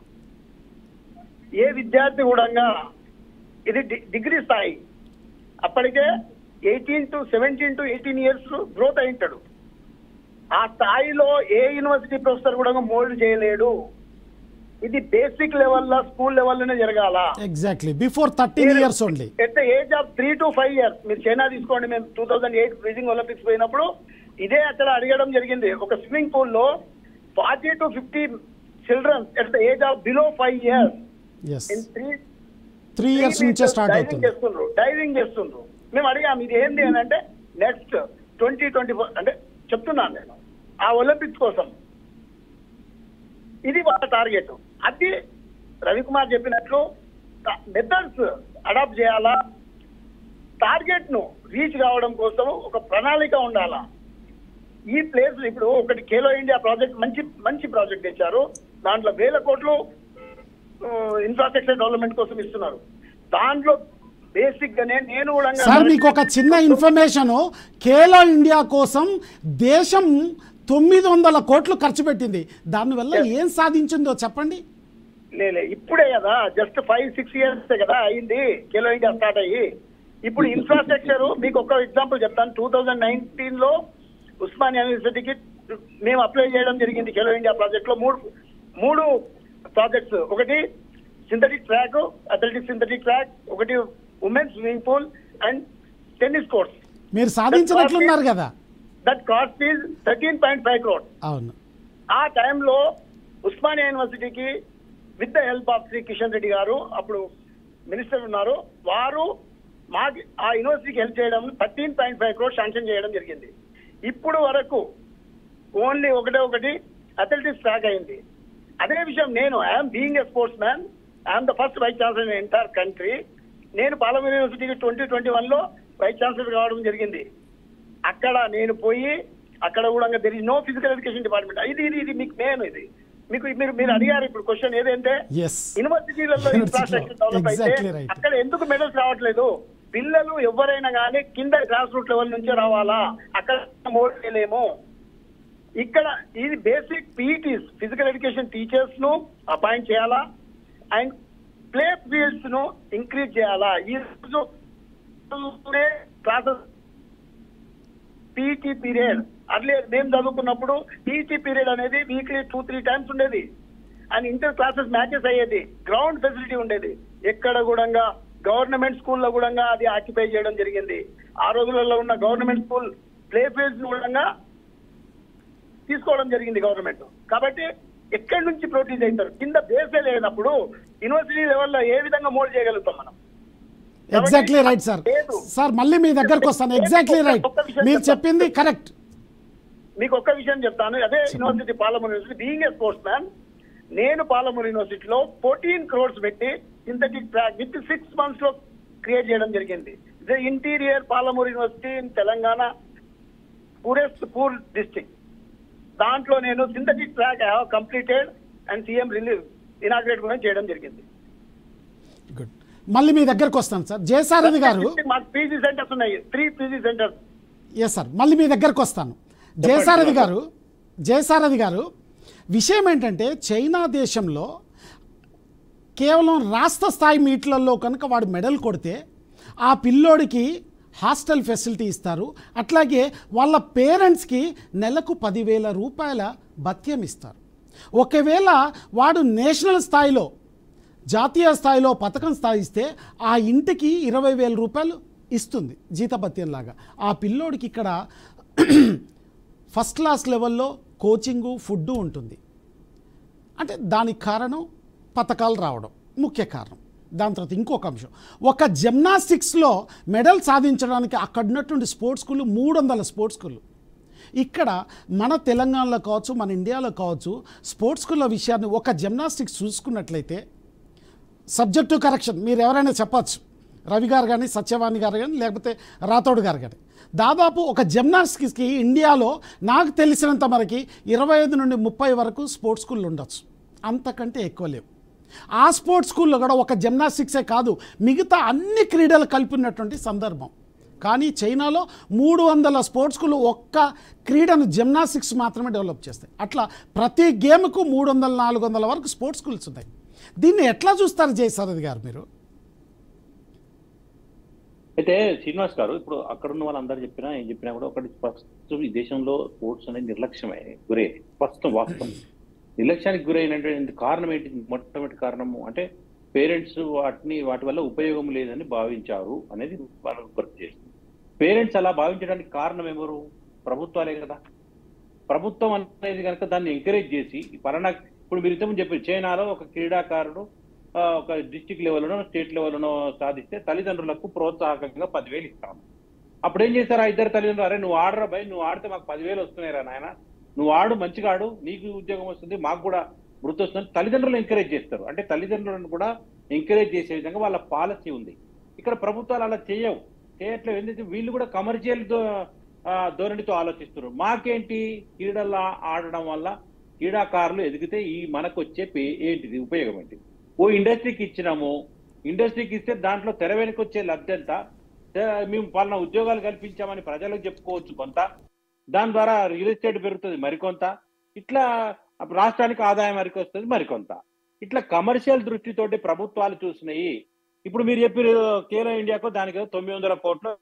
ఏ విద్యార్థి కూడా ఇది డి- డిగ్రీ స్థాయి అప్పటికే eighteen to seventeen to eighteen years growth అయి ఉంటాడు ఆ స్థాయిలో ఏ యూనివర్సిటీ ప్రొఫెసర్ కూడా మోల్డ్ చేయలేడు ఇది బేసిక్ లెవెల్లో స్కూల్ లెవెల్లోనే జరగాల exactly before thirteen years only at the age of three to five years మీరు చైనా తీసుకోండి మేము two thousand eight Beijing Olympics పోయినప్పుడు ఇదే అక్కడ అడగడం జరిగింది ఒక స్విమ్మింగ్ పూల్ లో forty to fifty children at the age of below five years yes in three three years నుంచే స్టార్ట్ డైవింగ్ అవుతుంది చేస్తుండ్రు డైవింగ్ చేస్తుండ్రు మేము అడిగాం ఇది ఏంటి అని అంటే నెక్స్ట్ ట్వంటీ ట్వంటీ ఫోర్ అంటే చెప్తున్నాను నేను ఆ ఒలింపిక్స్ కోసం ఇది వాళ్ళ టార్గెట్ అది రవికుమార్ చెప్పినట్లు మెథడ్స్ అడాప్ట్ చేయాలా టార్గెట్ ను రీచ్ కావడం కోసం ఒక ప్రణాళిక ఉండాలా ఈ ప్లేస్ ఇప్పుడు ఒకటి ఖేలో ఇండియా ప్రాజెక్ట్ మంచి మంచి ప్రాజెక్ట్ తెచ్చారు దాంట్లో వేల కోట్లు ఇన్ఫ్రాస్ట్రక్చర్ డెవలప్మెంట్ కోసం ఇస్తున్నారు దాంట్లో బేసిక్ గానే నేను కూడా సార్ మీకు ఒక చిన్న ఇన్ఫర్మేషన్ ఖేలో ఇండియా కోసం దేశం తొమ్మిది వందల కోట్లు ఖర్చు పెట్టింది దానివల్ల ఏం సాధించిందో చెప్పండి లేలే ఇప్పుడే కదా జస్ట్ ఫైవ్ సిక్స్ ఇయర్స్ కదా అయింది ఖేలో ఇండియా స్టార్ట్ అయ్యి ఇప్పుడు ఇన్ఫ్రాస్ట్రక్చర్ మీకు ఒక ఎగ్జాంపుల్ చెప్తాను టూ థౌజండ్ నైన్టీన్ లో ఉస్మాన్ యూనివర్సిటీకి మేము అప్లై చేయడం జరిగింది ఖేలో ఇండియా ప్రాజెక్ట్ లో మూడు మూడు ప్రాజెక్ట్స్ ఒకటి synthetic track athletic synthetic track ఒకటి women's swimming pool and tennis courts మీరు సాధించినట్లున్నారు కదా that cost is thirteen point five crore అవును ఆ టైంలో ఉస్మానియా యూనివర్సిటీకి with the help of Shri Kishan Reddy గారు అప్పుడు మినిస్టర్ ఉన్నారు వారు మా ఆ యూనివర్సిటీకి హెల్ప్ చేయడం thirteen point five crore sanction చేయడం జరిగింది ఇప్పుడు వరకు ఓన్లీ ఒకటే ఒకటి అథ్లెటిక్స్ ట్రాక్ అయింది అదే విషయం నేను I'm being a sportsman I'm the first vice chancellor in entire country నేను పాలమూరు యూనివర్సిటీకి ట్వంటీ ట్వంటీ వన్ లో వైస్ ఛాన్సలర్ కావడం జరిగింది అక్కడ నేను పోయి అక్కడ కూడా there is no physical education department ఇది ఇది ఇది మీకు మెయిన్ ఇది మీకు మీరు మీరు అడిగారు ఇప్పుడు క్వశ్చన్ ఏదంటే ఎస్ యూనివర్సిటీలలో ఇన్ఫ్రాస్ట్రక్చర్ డెవలప్ అయితే Exactly right. అక్కడ ఎందుకు మెడల్స్ రావట్లేదు పిల్లలు ఎవరైనా కానీ కింద గ్రాస్ రూట్ లెవెల్ నుంచే రావాలా అక్కడ మోడ్ చేయలేము ఇక్కడ ఇది basic PETs physical education teachers ను అపాయింట్ చేయాలా అండ్ ప్లే ఫీల్డ్స్ ను ఇంక్రీజ్ చేయాలా ఈ రోజు క్లాసెస్ పీఈటీ పీరియడ్ అట్లే మేము చదువుకున్నప్పుడు పీఈటీ పీరియడ్ అనేది వీక్లీ టూ త్రీ టైమ్స్ ఉండేది అండ్ ఇంటర్ క్లాసెస్ మ్యాచెస్ అయ్యేది గ్రౌండ్ ఫెసిలిటీ ఉండేది ఎక్కడ కూడా గవర్నమెంట్ స్కూల్లో కూడా అది ఆక్యుపై చేయడం జరిగింది ఆ రోజులలో ఉన్న గవర్నమెంట్ స్కూల్ ప్లే ఫీల్డ్స్ కూడా తీసుకోవడం జరిగింది గవర్నమెంట్ కాబట్టి ఎక్కడి నుంచి ప్రొడ్యూస్ అవుతారు కింద బేసే లేనప్పుడు యూనివర్సిటీ లెవెల్లో ఏ విధంగా మోల్డ్ చేయగలుగుతాం మనం ఎగ్జాక్ట్లీ రైట్ సార్ లేదు. సార్ మళ్ళీ మీ దగ్గరకు వస్తాను ఎగ్జాక్ట్లీ రైట్ మీరు చెప్పింది కరెక్ట్ మీకు ఒక్క విషయం చెప్తాను అదే university Palamuru university being a sportsman నేను పాలమూరు యూనివర్సిటీలో ఫోర్టీన్ క్రోర్స్ పెట్టి synthetic track with six months లో క్రియేట్ చేయడం జరిగింది the interior Palamuru university in Telangana purest poor district దాంట్లో నేను synthetic track have completed and CM relieve inaugurate కూడా చేయడం జరిగింది గుడ్ మళ్ళీ మీ దగ్గరకు వస్తాను సార్ జయసారథి గారు మాకు పీజీ సెంటర్స్ ఉన్నాయి three PG centres yes sir మళ్ళీ మీ దగ్గరకు వస్తాను జయసారథి గారు జయసారథి గారు విషయం ఏంటంటే చైనా దేశంలో కేవలం రాష్ట్ర స్థాయి మీట్లలో కనుక వాడు మెడల్ కొడితే ఆ పిల్లోడికి హాస్టల్ ఫెసిలిటీ ఇస్తారు అట్లాగే వాళ్ళ పేరెంట్స్కి నెలకు పదివేల రూపాయల భత్యం ఇస్తారు ఒకవేళ వాడు నేషనల్ స్థాయిలో జాతీయ స్థాయిలో పథకం స్థాయిస్తే ఆ ఇంటికి ఇరవై వేల రూపాయలు ఇస్తుంది జీతభత్యంలాగా ఆ పిల్లోడికి ఇక్కడ ఫస్ట్ క్లాస్ లెవెల్లో కోచింగు ఫుడ్డు ఉంటుంది అంటే దానికి కారణం పథకాలు రావడం ముఖ్య కారణం దాని తర్వాత ఇంకొక అంశం ఒక జిమ్నాస్టిక్స్లో మెడల్ సాధించడానికి అక్కడ ఉన్నటువంటి స్పోర్ట్స్ స్కూళ్ళు మూడు వందల స్పోర్ట్స్ స్కూళ్ళు ఇక్కడ మన తెలంగాణలో కావచ్చు మన ఇండియాలో కావచ్చు స్పోర్ట్స్ స్కూళ్ళ విషయాన్ని ఒక జిమ్నాస్టిక్స్ చూసుకున్నట్లయితే సబ్జెక్టు కరెక్షన్ మీరు ఎవరైనా చెప్పచ్చు రవి గారు కానీ సత్యవాణి గారు కానీ లేకపోతే రాథోడ్ గారు కానీ దాదాపు ఒక జిమ్నాస్టిక్స్కి ఇండియాలో నాకు తెలిసినంత మనకి ఇరవై ఐదు నుండి ముప్పై వరకు స్పోర్ట్స్ స్కూళ్ళు ఉండొచ్చు అంతకంటే ఎక్కువ లేవు ఆ స్పోర్ట్స్ స్కూల్లో కూడా ఒక జిమ్నాస్టిక్సే కాదు మిగతా అన్ని క్రీడలు కలిపి ఉన్నటువంటి సందర్భం కానీ చైనాలో మూడు వందల స్పోర్ట్స్ స్కూల్ ఒక్క క్రీడను జిమ్నాస్టిక్స్ మాత్రమే డెవలప్ చేస్తాయి అట్లా ప్రతి గేమ్కు మూడు వందల నాలుగు వందల వరకు స్పోర్ట్స్ స్కూల్స్ ఉన్నాయి దీన్ని ఎట్లా చూస్తారు జయసారథి గారు మీరు అయితే శ్రీనివాస్ గారు ఇప్పుడు అక్కడ ఉన్న వాళ్ళందరూ చెప్పినా ఏం చెప్పినా కూడా ఒకటి ఫస్ట్ ఈ దేశంలో స్పోర్ట్స్ అనేది నిర్లక్ష్యమే గురే ఫస్ట్ వాస్తవం నిర్లక్ష్యానికి గురైనటువంటి కారణం ఏంటి మొట్టమొదటి కారణము అంటే పేరెంట్స్ వాటిని వాటి వల్ల ఉపయోగం లేదని భావించారు అనేది వాళ్ళకు గుర్తు చేస్తుంది పేరెంట్స్ అలా భావించడానికి కారణం ఎవరు ప్రభుత్వాలే కదా ప్రభుత్వం అనేది కనుక దాన్ని ఎంకరేజ్ చేసి ఈ పలానా ఇప్పుడు మీరు ఇంతకుముందు చెప్పారు చైనాలో ఒక క్రీడాకారుడు ఆ, ఒక డిస్టిక్ లెవెల్లోనో స్టేట్ లెవెల్లోనో సాధిస్తే తల్లిదండ్రులకు ప్రోత్సాహకంగా పదివేలు ఇస్తాం అప్పుడు ఏం చేశారు ఆ ఇద్దరు తల్లిదండ్రులు అరే నువ్వు ఆడరా భయ్ నువ్వు ఆడితే మాకు పదివేలు వస్తున్నాయిరా నాయన నువ్వు ఆడు మంచిగా ఆడు నీకు ఉద్యోగం వస్తుంది మాకు కూడా వృత్తి వస్తుంది తల్లిదండ్రులు ఎంకరేజ్ చేస్తారు అంటే తల్లిదండ్రులను కూడా ఎంకరేజ్ చేసే విధంగా వాళ్ళ పాలసీ ఉంది ఇక్కడ ప్రభుత్వాలు అలా చేయవు చేయట్లేదు ఎందుకంటే వీళ్ళు కూడా కమర్షియల్ ధోరణితో ఆలోచిస్తున్నారు మాకేంటి క్రీడల్లో ఆడడం వల్ల క్రీడాకారులు ఎదిగితే ఈ మనకు వచ్చే పే ఏంటిది ఉపయోగం ఏంటి ఓ ఇండస్ట్రీకి ఇచ్చినాము ఇండస్ట్రీకి ఇస్తే దాంట్లో తెర వెనుక వచ్చే లబ్ధి ఎంత తే- మేము పలానా ఉద్యోగాలు కల్పించామని ప్రజలకు చెప్పుకోవచ్చు కొంత దాని ద్వారా రియల్ ఎస్టేట్ పెరుగుతుంది మరికొంత ఇట్లా అప్పుడు రాష్ట్రానికి ఆదాయం మరికి వస్తుంది మరికొంత ఇట్లా కమర్షియల్ దృష్టితోటి ప్రభుత్వాలు చూసినాయి ఇప్పుడు మీరు చెప్పారు కేలో ఇండియాకు దానికి ఏదో తొమ్మిది వందల కోట్లు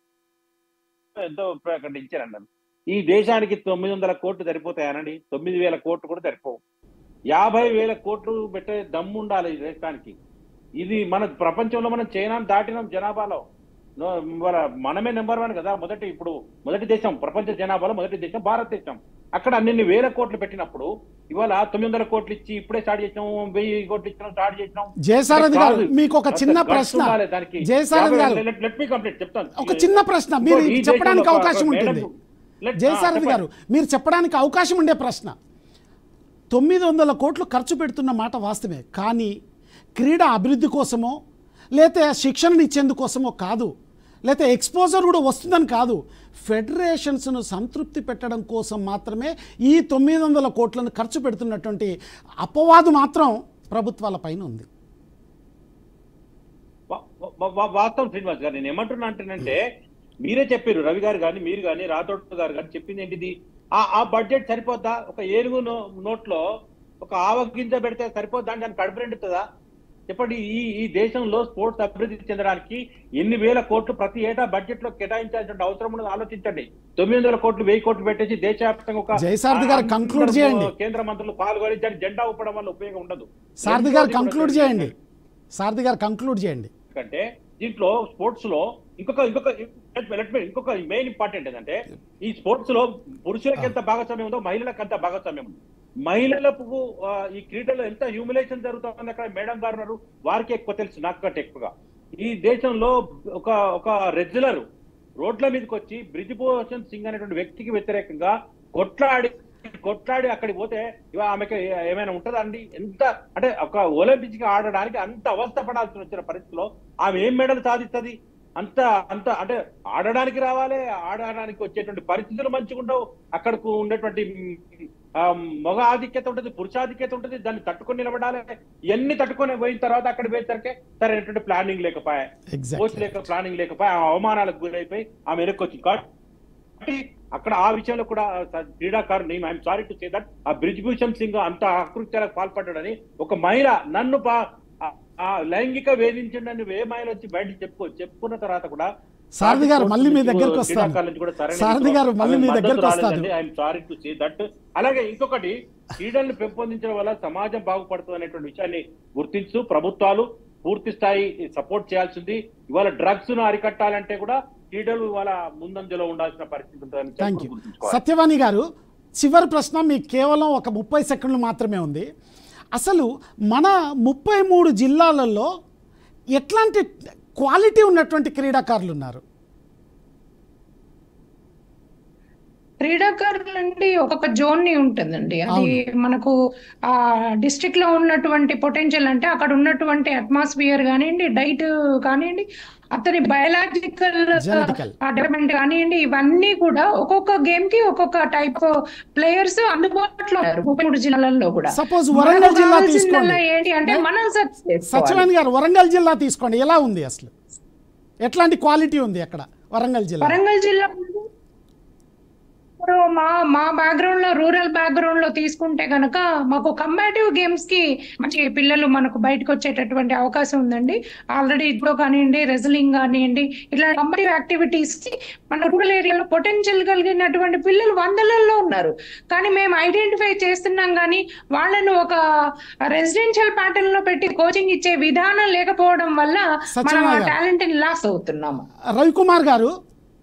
ఎంతో ప్రకటించారన్నారు ఈ దేశానికి తొమ్మిది వందల కోట్లు సరిపోతాయనండి తొమ్మిది వేల కోట్లు కూడా సరిపోవు యాభై వేల కోట్లు పెట్టే దమ్ము ఉండాలి ఈ దేశానికి ఇది మన ప్రపంచంలో మనం చైనాను దాటినాం జనాభాలో నో- మన మనమే నెంబర్ వన్ కదా మొదటి ఇప్పుడు మొదటి దేశం ప్రపంచ జనాభాలో మొదటి దేశం భారతదేశం అక్కడ అన్ని వేల కోట్లు పెట్టినప్పుడు ఇవాళ తొమ్మిది వందల కోట్లు ఇచ్చి ఇప్పుడే స్టార్ట్ చేసినాం వెయ్యి కోట్లు ఇచ్చినాం స్టార్ట్ చేసినాం జయసారథి గారు కాదు. మీకు ఒక చిన్న ఖర్చు ప్రశ్న ఉండాలి దానికి. జయసారథి యాభై గారు వేల- let- let me complete, చెప్తాను ఒక చిన్న ప్రశ్న మీరు ఈ చెప్పడానికి దేశంలో అవకాశం ఒక ఉంటుంది మేడం- let- జయసారథి ఆ, గారు మీరు చెప్పడానికి అవకాశం ఉండే ప్రశ్న తొమ్మిది వందల కోట్లు ఖర్చు పెడుతున్న మాట వాస్తవే కానీ క్రీడ అభివృద్ధి కోసమో లేతే శిక్షణను ఇచ్చేందుకోసమో కాదు లేతే ఎక్స్పోజర్ కూడా వస్తుందని కాదు ఫెడరేషన్స్ను సంతృప్తి పెట్టడం కోసం మాత్రమే ఈ తొమ్మిది వందల కోట్లను ఖర్చు పెడుతున్నటువంటి అపవాదు మాత్రం ప్రభుత్వాల పైన ఉంది వా- వా- వా- వాస్తవం శ్రీనివాస్ గారు నేను ఏమంటున్నా అంటేనంటే మీరే చెప్పారు రవి గారు కానీ మీరు కానీ రాథోడ్ గారు కానీ చెప్పింది ఏంటిది ఆ ఆ బడ్జెట్ సరిపోద్దా ఒక ఏనుగు నో- నోట్లో ఒక ఆవ గింజ పెడితే సరిపోద్దా అని దానికి కడుపు నిండుతుందా చెప్పండి ఈ ఈ దేశంలో స్పోర్ట్స్ అభివృద్ధి చెందడానికి ఎన్ని వేల కోట్లు ప్రతి ఏటా బడ్జెట్ లో కేటాయించాల్సిన అవసరం ఉన్నది ఆలోచించండి తొమ్మిది వందల కోట్లు వెయ్యి కోట్లు పెట్టేసి దేశవ్యాప్తంగా ఒక జయసారథి గారు conclude అందరూ చేయండి. కేంద్ర మంత్రులు పాల్గొని దానికి జెండా ఊపడం వల్ల ఉపయోగం ఉండదు సారథి గారు రెండోది కూడా కంక్లూడ్ చేయండి సారథి గారు కంక్లూడ్ చేయండి ఎందుకంటే దీంట్లో స్పోర్ట్స్ లో ఇంకొక ఇంకొక let me- ఇంకొక మెయిన్ ఇంపార్టెంట్ ఏంటంటే ఈ స్పోర్ట్స్ లో పురుషులకు ఎంత భాగస్వామ్యం ఉందో మహిళలకు అంత భాగస్వామ్యం ఉంది మహిళలకు ఆ, ఈ క్రీడలో ఎంత హ్యూమిలేషన్ జరుగుతుంది అక్కడ మేడం గారు ఉన్నారు వారికి ఎక్కువ తెలుసు నాకు కంటే ఎక్కువగా ఈ దేశంలో ఒక ఒక రెగ్యులర్ రోడ్ల మీదకి వచ్చి బ్రిజ్భూషణ్ సింగ్ అనేటువంటి వ్యక్తికి వ్యతిరేకంగా కొట్లాడి కొట్లాడి అక్కడికి పోతే ఇవ ఆమెకి ఏ- ఏమైనా ఉంటుందా అండి ఎంత అంటే ఒక ఒలింపిక్స్ కి ఆడడానికి అంత అవస్థ పడాల్సి వచ్చిన పరిస్థితిలో ఆమె ఏం మెడల్ సాధిస్తుంది అంత అంత అంటే ఆడడానికి రావాలి ఆడడానికి వచ్చేటువంటి పరిస్థితులు మంచిగా ఉండవు అక్కడకు ఉండేటువంటి మ్, ఆ, మగ ఆధిక్యత ఉంటుంది పురుషాధిక్యత ఉంటుంది దాన్ని తట్టుకొని నిలబడాలి ఇవన్నీ తట్టుకొని పోయిన తర్వాత అక్కడ పోయేసరికి సరైనటువంటి ప్లానింగ్ లేకపోయా కోచ్ ఎగ్జాక్ట్లీ లేక ప్లానింగ్ లేకపోయి ఆ అవమానాలకు గురైపోయి ఆమె వెనక్కి వచ్చింది కాబట్టి అక్కడ ఆ విషయంలో కూడా స- క్రీడాకారుని I'm sorry to say that ఆ బ్రిజ్భూషణ్ సింగ్ అంత అకృత్యాలకు పాల్పడ్డాడని ఒక మహిళ నన్ను పా- ఆ- ఆ లైంగిక వేధించండి ఏ మహిళ వచ్చి బయటకు చెప్పుకో చెప్పుకున్న తర్వాత కూడా సారథి గారు మళ్ళీ మీ దగ్గరకు వస్తాను. క్రీడాకారుల నుంచి కూడా సరైన సారథి గారు మళ్ళీ మీ దగ్గరకు వస్తాను. I'm sorry to say that అలాగే ఇంకొకటి క్రీడలను పెంపొందించడం వల్ల సమాజం బాగుపడుతుంది అనేటువంటి విషయాన్ని గుర్తించు ప్రభుత్వాలు పూర్తి స్థాయి సపోర్ట్ చేయాల్సింది ఇవాళ డ్రగ్స్ ను అరికట్టాలంటే కూడా క్రీడలు ఇవాళ ముందంజలో ఉండాల్సిన పరిస్థితి ఉంటుందని థ్యాంక్ యూ గుర్తుంచుకోవాలి. సత్యవాణి గారు చివరి ప్రశ్న మీకు కేవలం ఒక ముప్పై సెకండ్లు మాత్రమే ఉంది అసలు మన ముప్పై మూడు జిల్లాలలో ఎట్లాంటి క్వాలిటీ ఉన్నటువంటి క్రీడాకారులు ఉన్నారు క్రీడాకారులు అండి ఒక్కొక్క జోన్ ని ఉంటుందండి అది మనకు ఆ డిస్ట్రిక్ట్ లో ఉన్నటువంటి పొటెన్షియల్ అంటే అక్కడ ఉన్నటువంటి అట్మాస్ఫియర్ కానివ్వండి డైట్ కానివ్వండి అతని బయలాజికల్ Genetical. డెవలప్మెంట్ కానివ్వండి ఇవన్నీ కూడా ఒక్కొక్క గేమ్ కి ఒక్కొక్క టైప్ ప్లేయర్స్ అందుబాటులో ఉన్నారు ముప్పై మూడు జిల్లాలలో కూడా Suppose మనకు వరంగల్ జిల్లా కావాల్సిందల్లా తీసుకోండి. ఏంటి అంటే మనం search చేసుకోవాలి. సత్యవాణి గారు వరంగల్ జిల్లా తీసుకోండి ఎలా ఉంది అసలు ఎట్లాంటి క్వాలిటీ ఉంది అక్కడ వరంగల్ జిల్లా వరంగల్ జిల్లా ఇప్పుడు మా మా బ్యాక్గ్రౌండ్ లో రూరల్ బ్యాక్గ్రౌండ్ లో తీసుకుంటే గనక మాకు కంబాటివ్ గేమ్స్ కి మంచి పిల్లలు మనకు బయటకు వచ్చేటటువంటి అవకాశం ఉందండి ఆల్రెడీ ఇప్పుడు కానివ్వండి రెజ్లింగ్ కానివ్వండి ఇట్లా కంబాటివ్ యాక్టివిటీస్ కి మన రూరల్ ఏరియాలో పొటెన్షియల్ కలిగినటువంటి పిల్లలు వందలలో ఉన్నారు కానీ మేము ఐడెంటిఫై చేస్తున్నాం కానీ వాళ్ళను ఒక రెసిడెన్షియల్ ప్యాటర్న్ లో పెట్టి కోచింగ్ ఇచ్చే విధానం లేకపోవడం వల్ల మనం ఆ సత్యనారాయణ గారు. టాలెంట్ ని లాస్ అవుతున్నాము రవికుమార్ గారు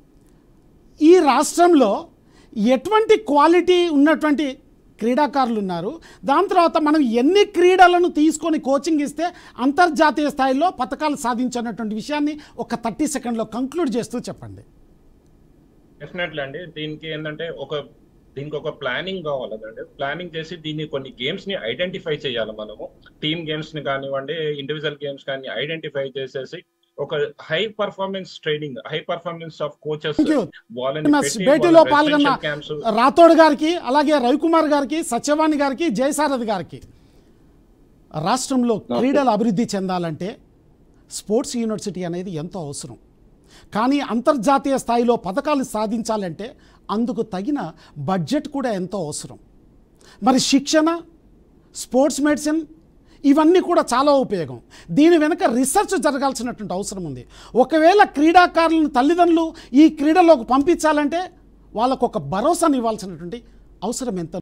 ఈ రాష్ట్రంలో ఎటువంటి క్వాలిటీ ఉన్నటువంటి క్రీడాకారులు ఉన్నారు దాని తర్వాత మనం ఎన్ని క్రీడలను తీసుకొని కోచింగ్ ఇస్తే అంతర్జాతీయ స్థాయిలో పథకాలు సాధించినటువంటి విషయాన్ని ఒక థర్టీ సెకండ్లో కంక్లూడ్ చేస్తూ చెప్పండి డెఫినెట్లీ అండి దీనికి ఏంటంటే ఒక దీనికి ఒక ప్లానింగ్ కావాలి కదండి ప్లానింగ్ చేసి దీన్ని కొన్ని గేమ్స్ ని ఐడెంటిఫై చేయాలి మనము టీమ్ గేమ్స్ ని కానివ్వండి ఇండివిజువల్ గేమ్స్ కానీ ఐడెంటిఫై చేసేసి ఒక high performance training high performance of coaches Thank you. వాళ్ళని మా పెట్టి భేటీలో వాళ్ళ పాల్గొన్న residential camps రాథోడ్ గారికి అలాగే రవికుమార్ గారికి సత్యవాణి గారికి జయసారథి గారికి రాష్ట్రంలో క్రీడలు అభివృద్ధి చెందాలంటే స్పోర్ట్స్ యూనివర్సిటీ అనేది ఎంతో అవసరం కానీ అంతర్జాతీయ స్థాయిలో పథకాలు సాధించాలంటే అందుకు తగిన బడ్జెట్ కూడా ఎంతో అవసరం మరి శిక్షణ స్పోర్ట్స్ మెడిసిన్ ఇవన్నీ కూడా చాలా ఉపయోగం దీని వెనుక రీసెర్చ్ జరగాల్సినటువంటి అవసరం ఉంది ఒకవేళ క్రీడాకారులను తల్లిదండ్రులు ఈ క్రీడలోకి పంపించాలంటే వాళ్ళకు ఒక భరోసాని ఇవ్వాల్సినటువంటి అవసరం ఎంత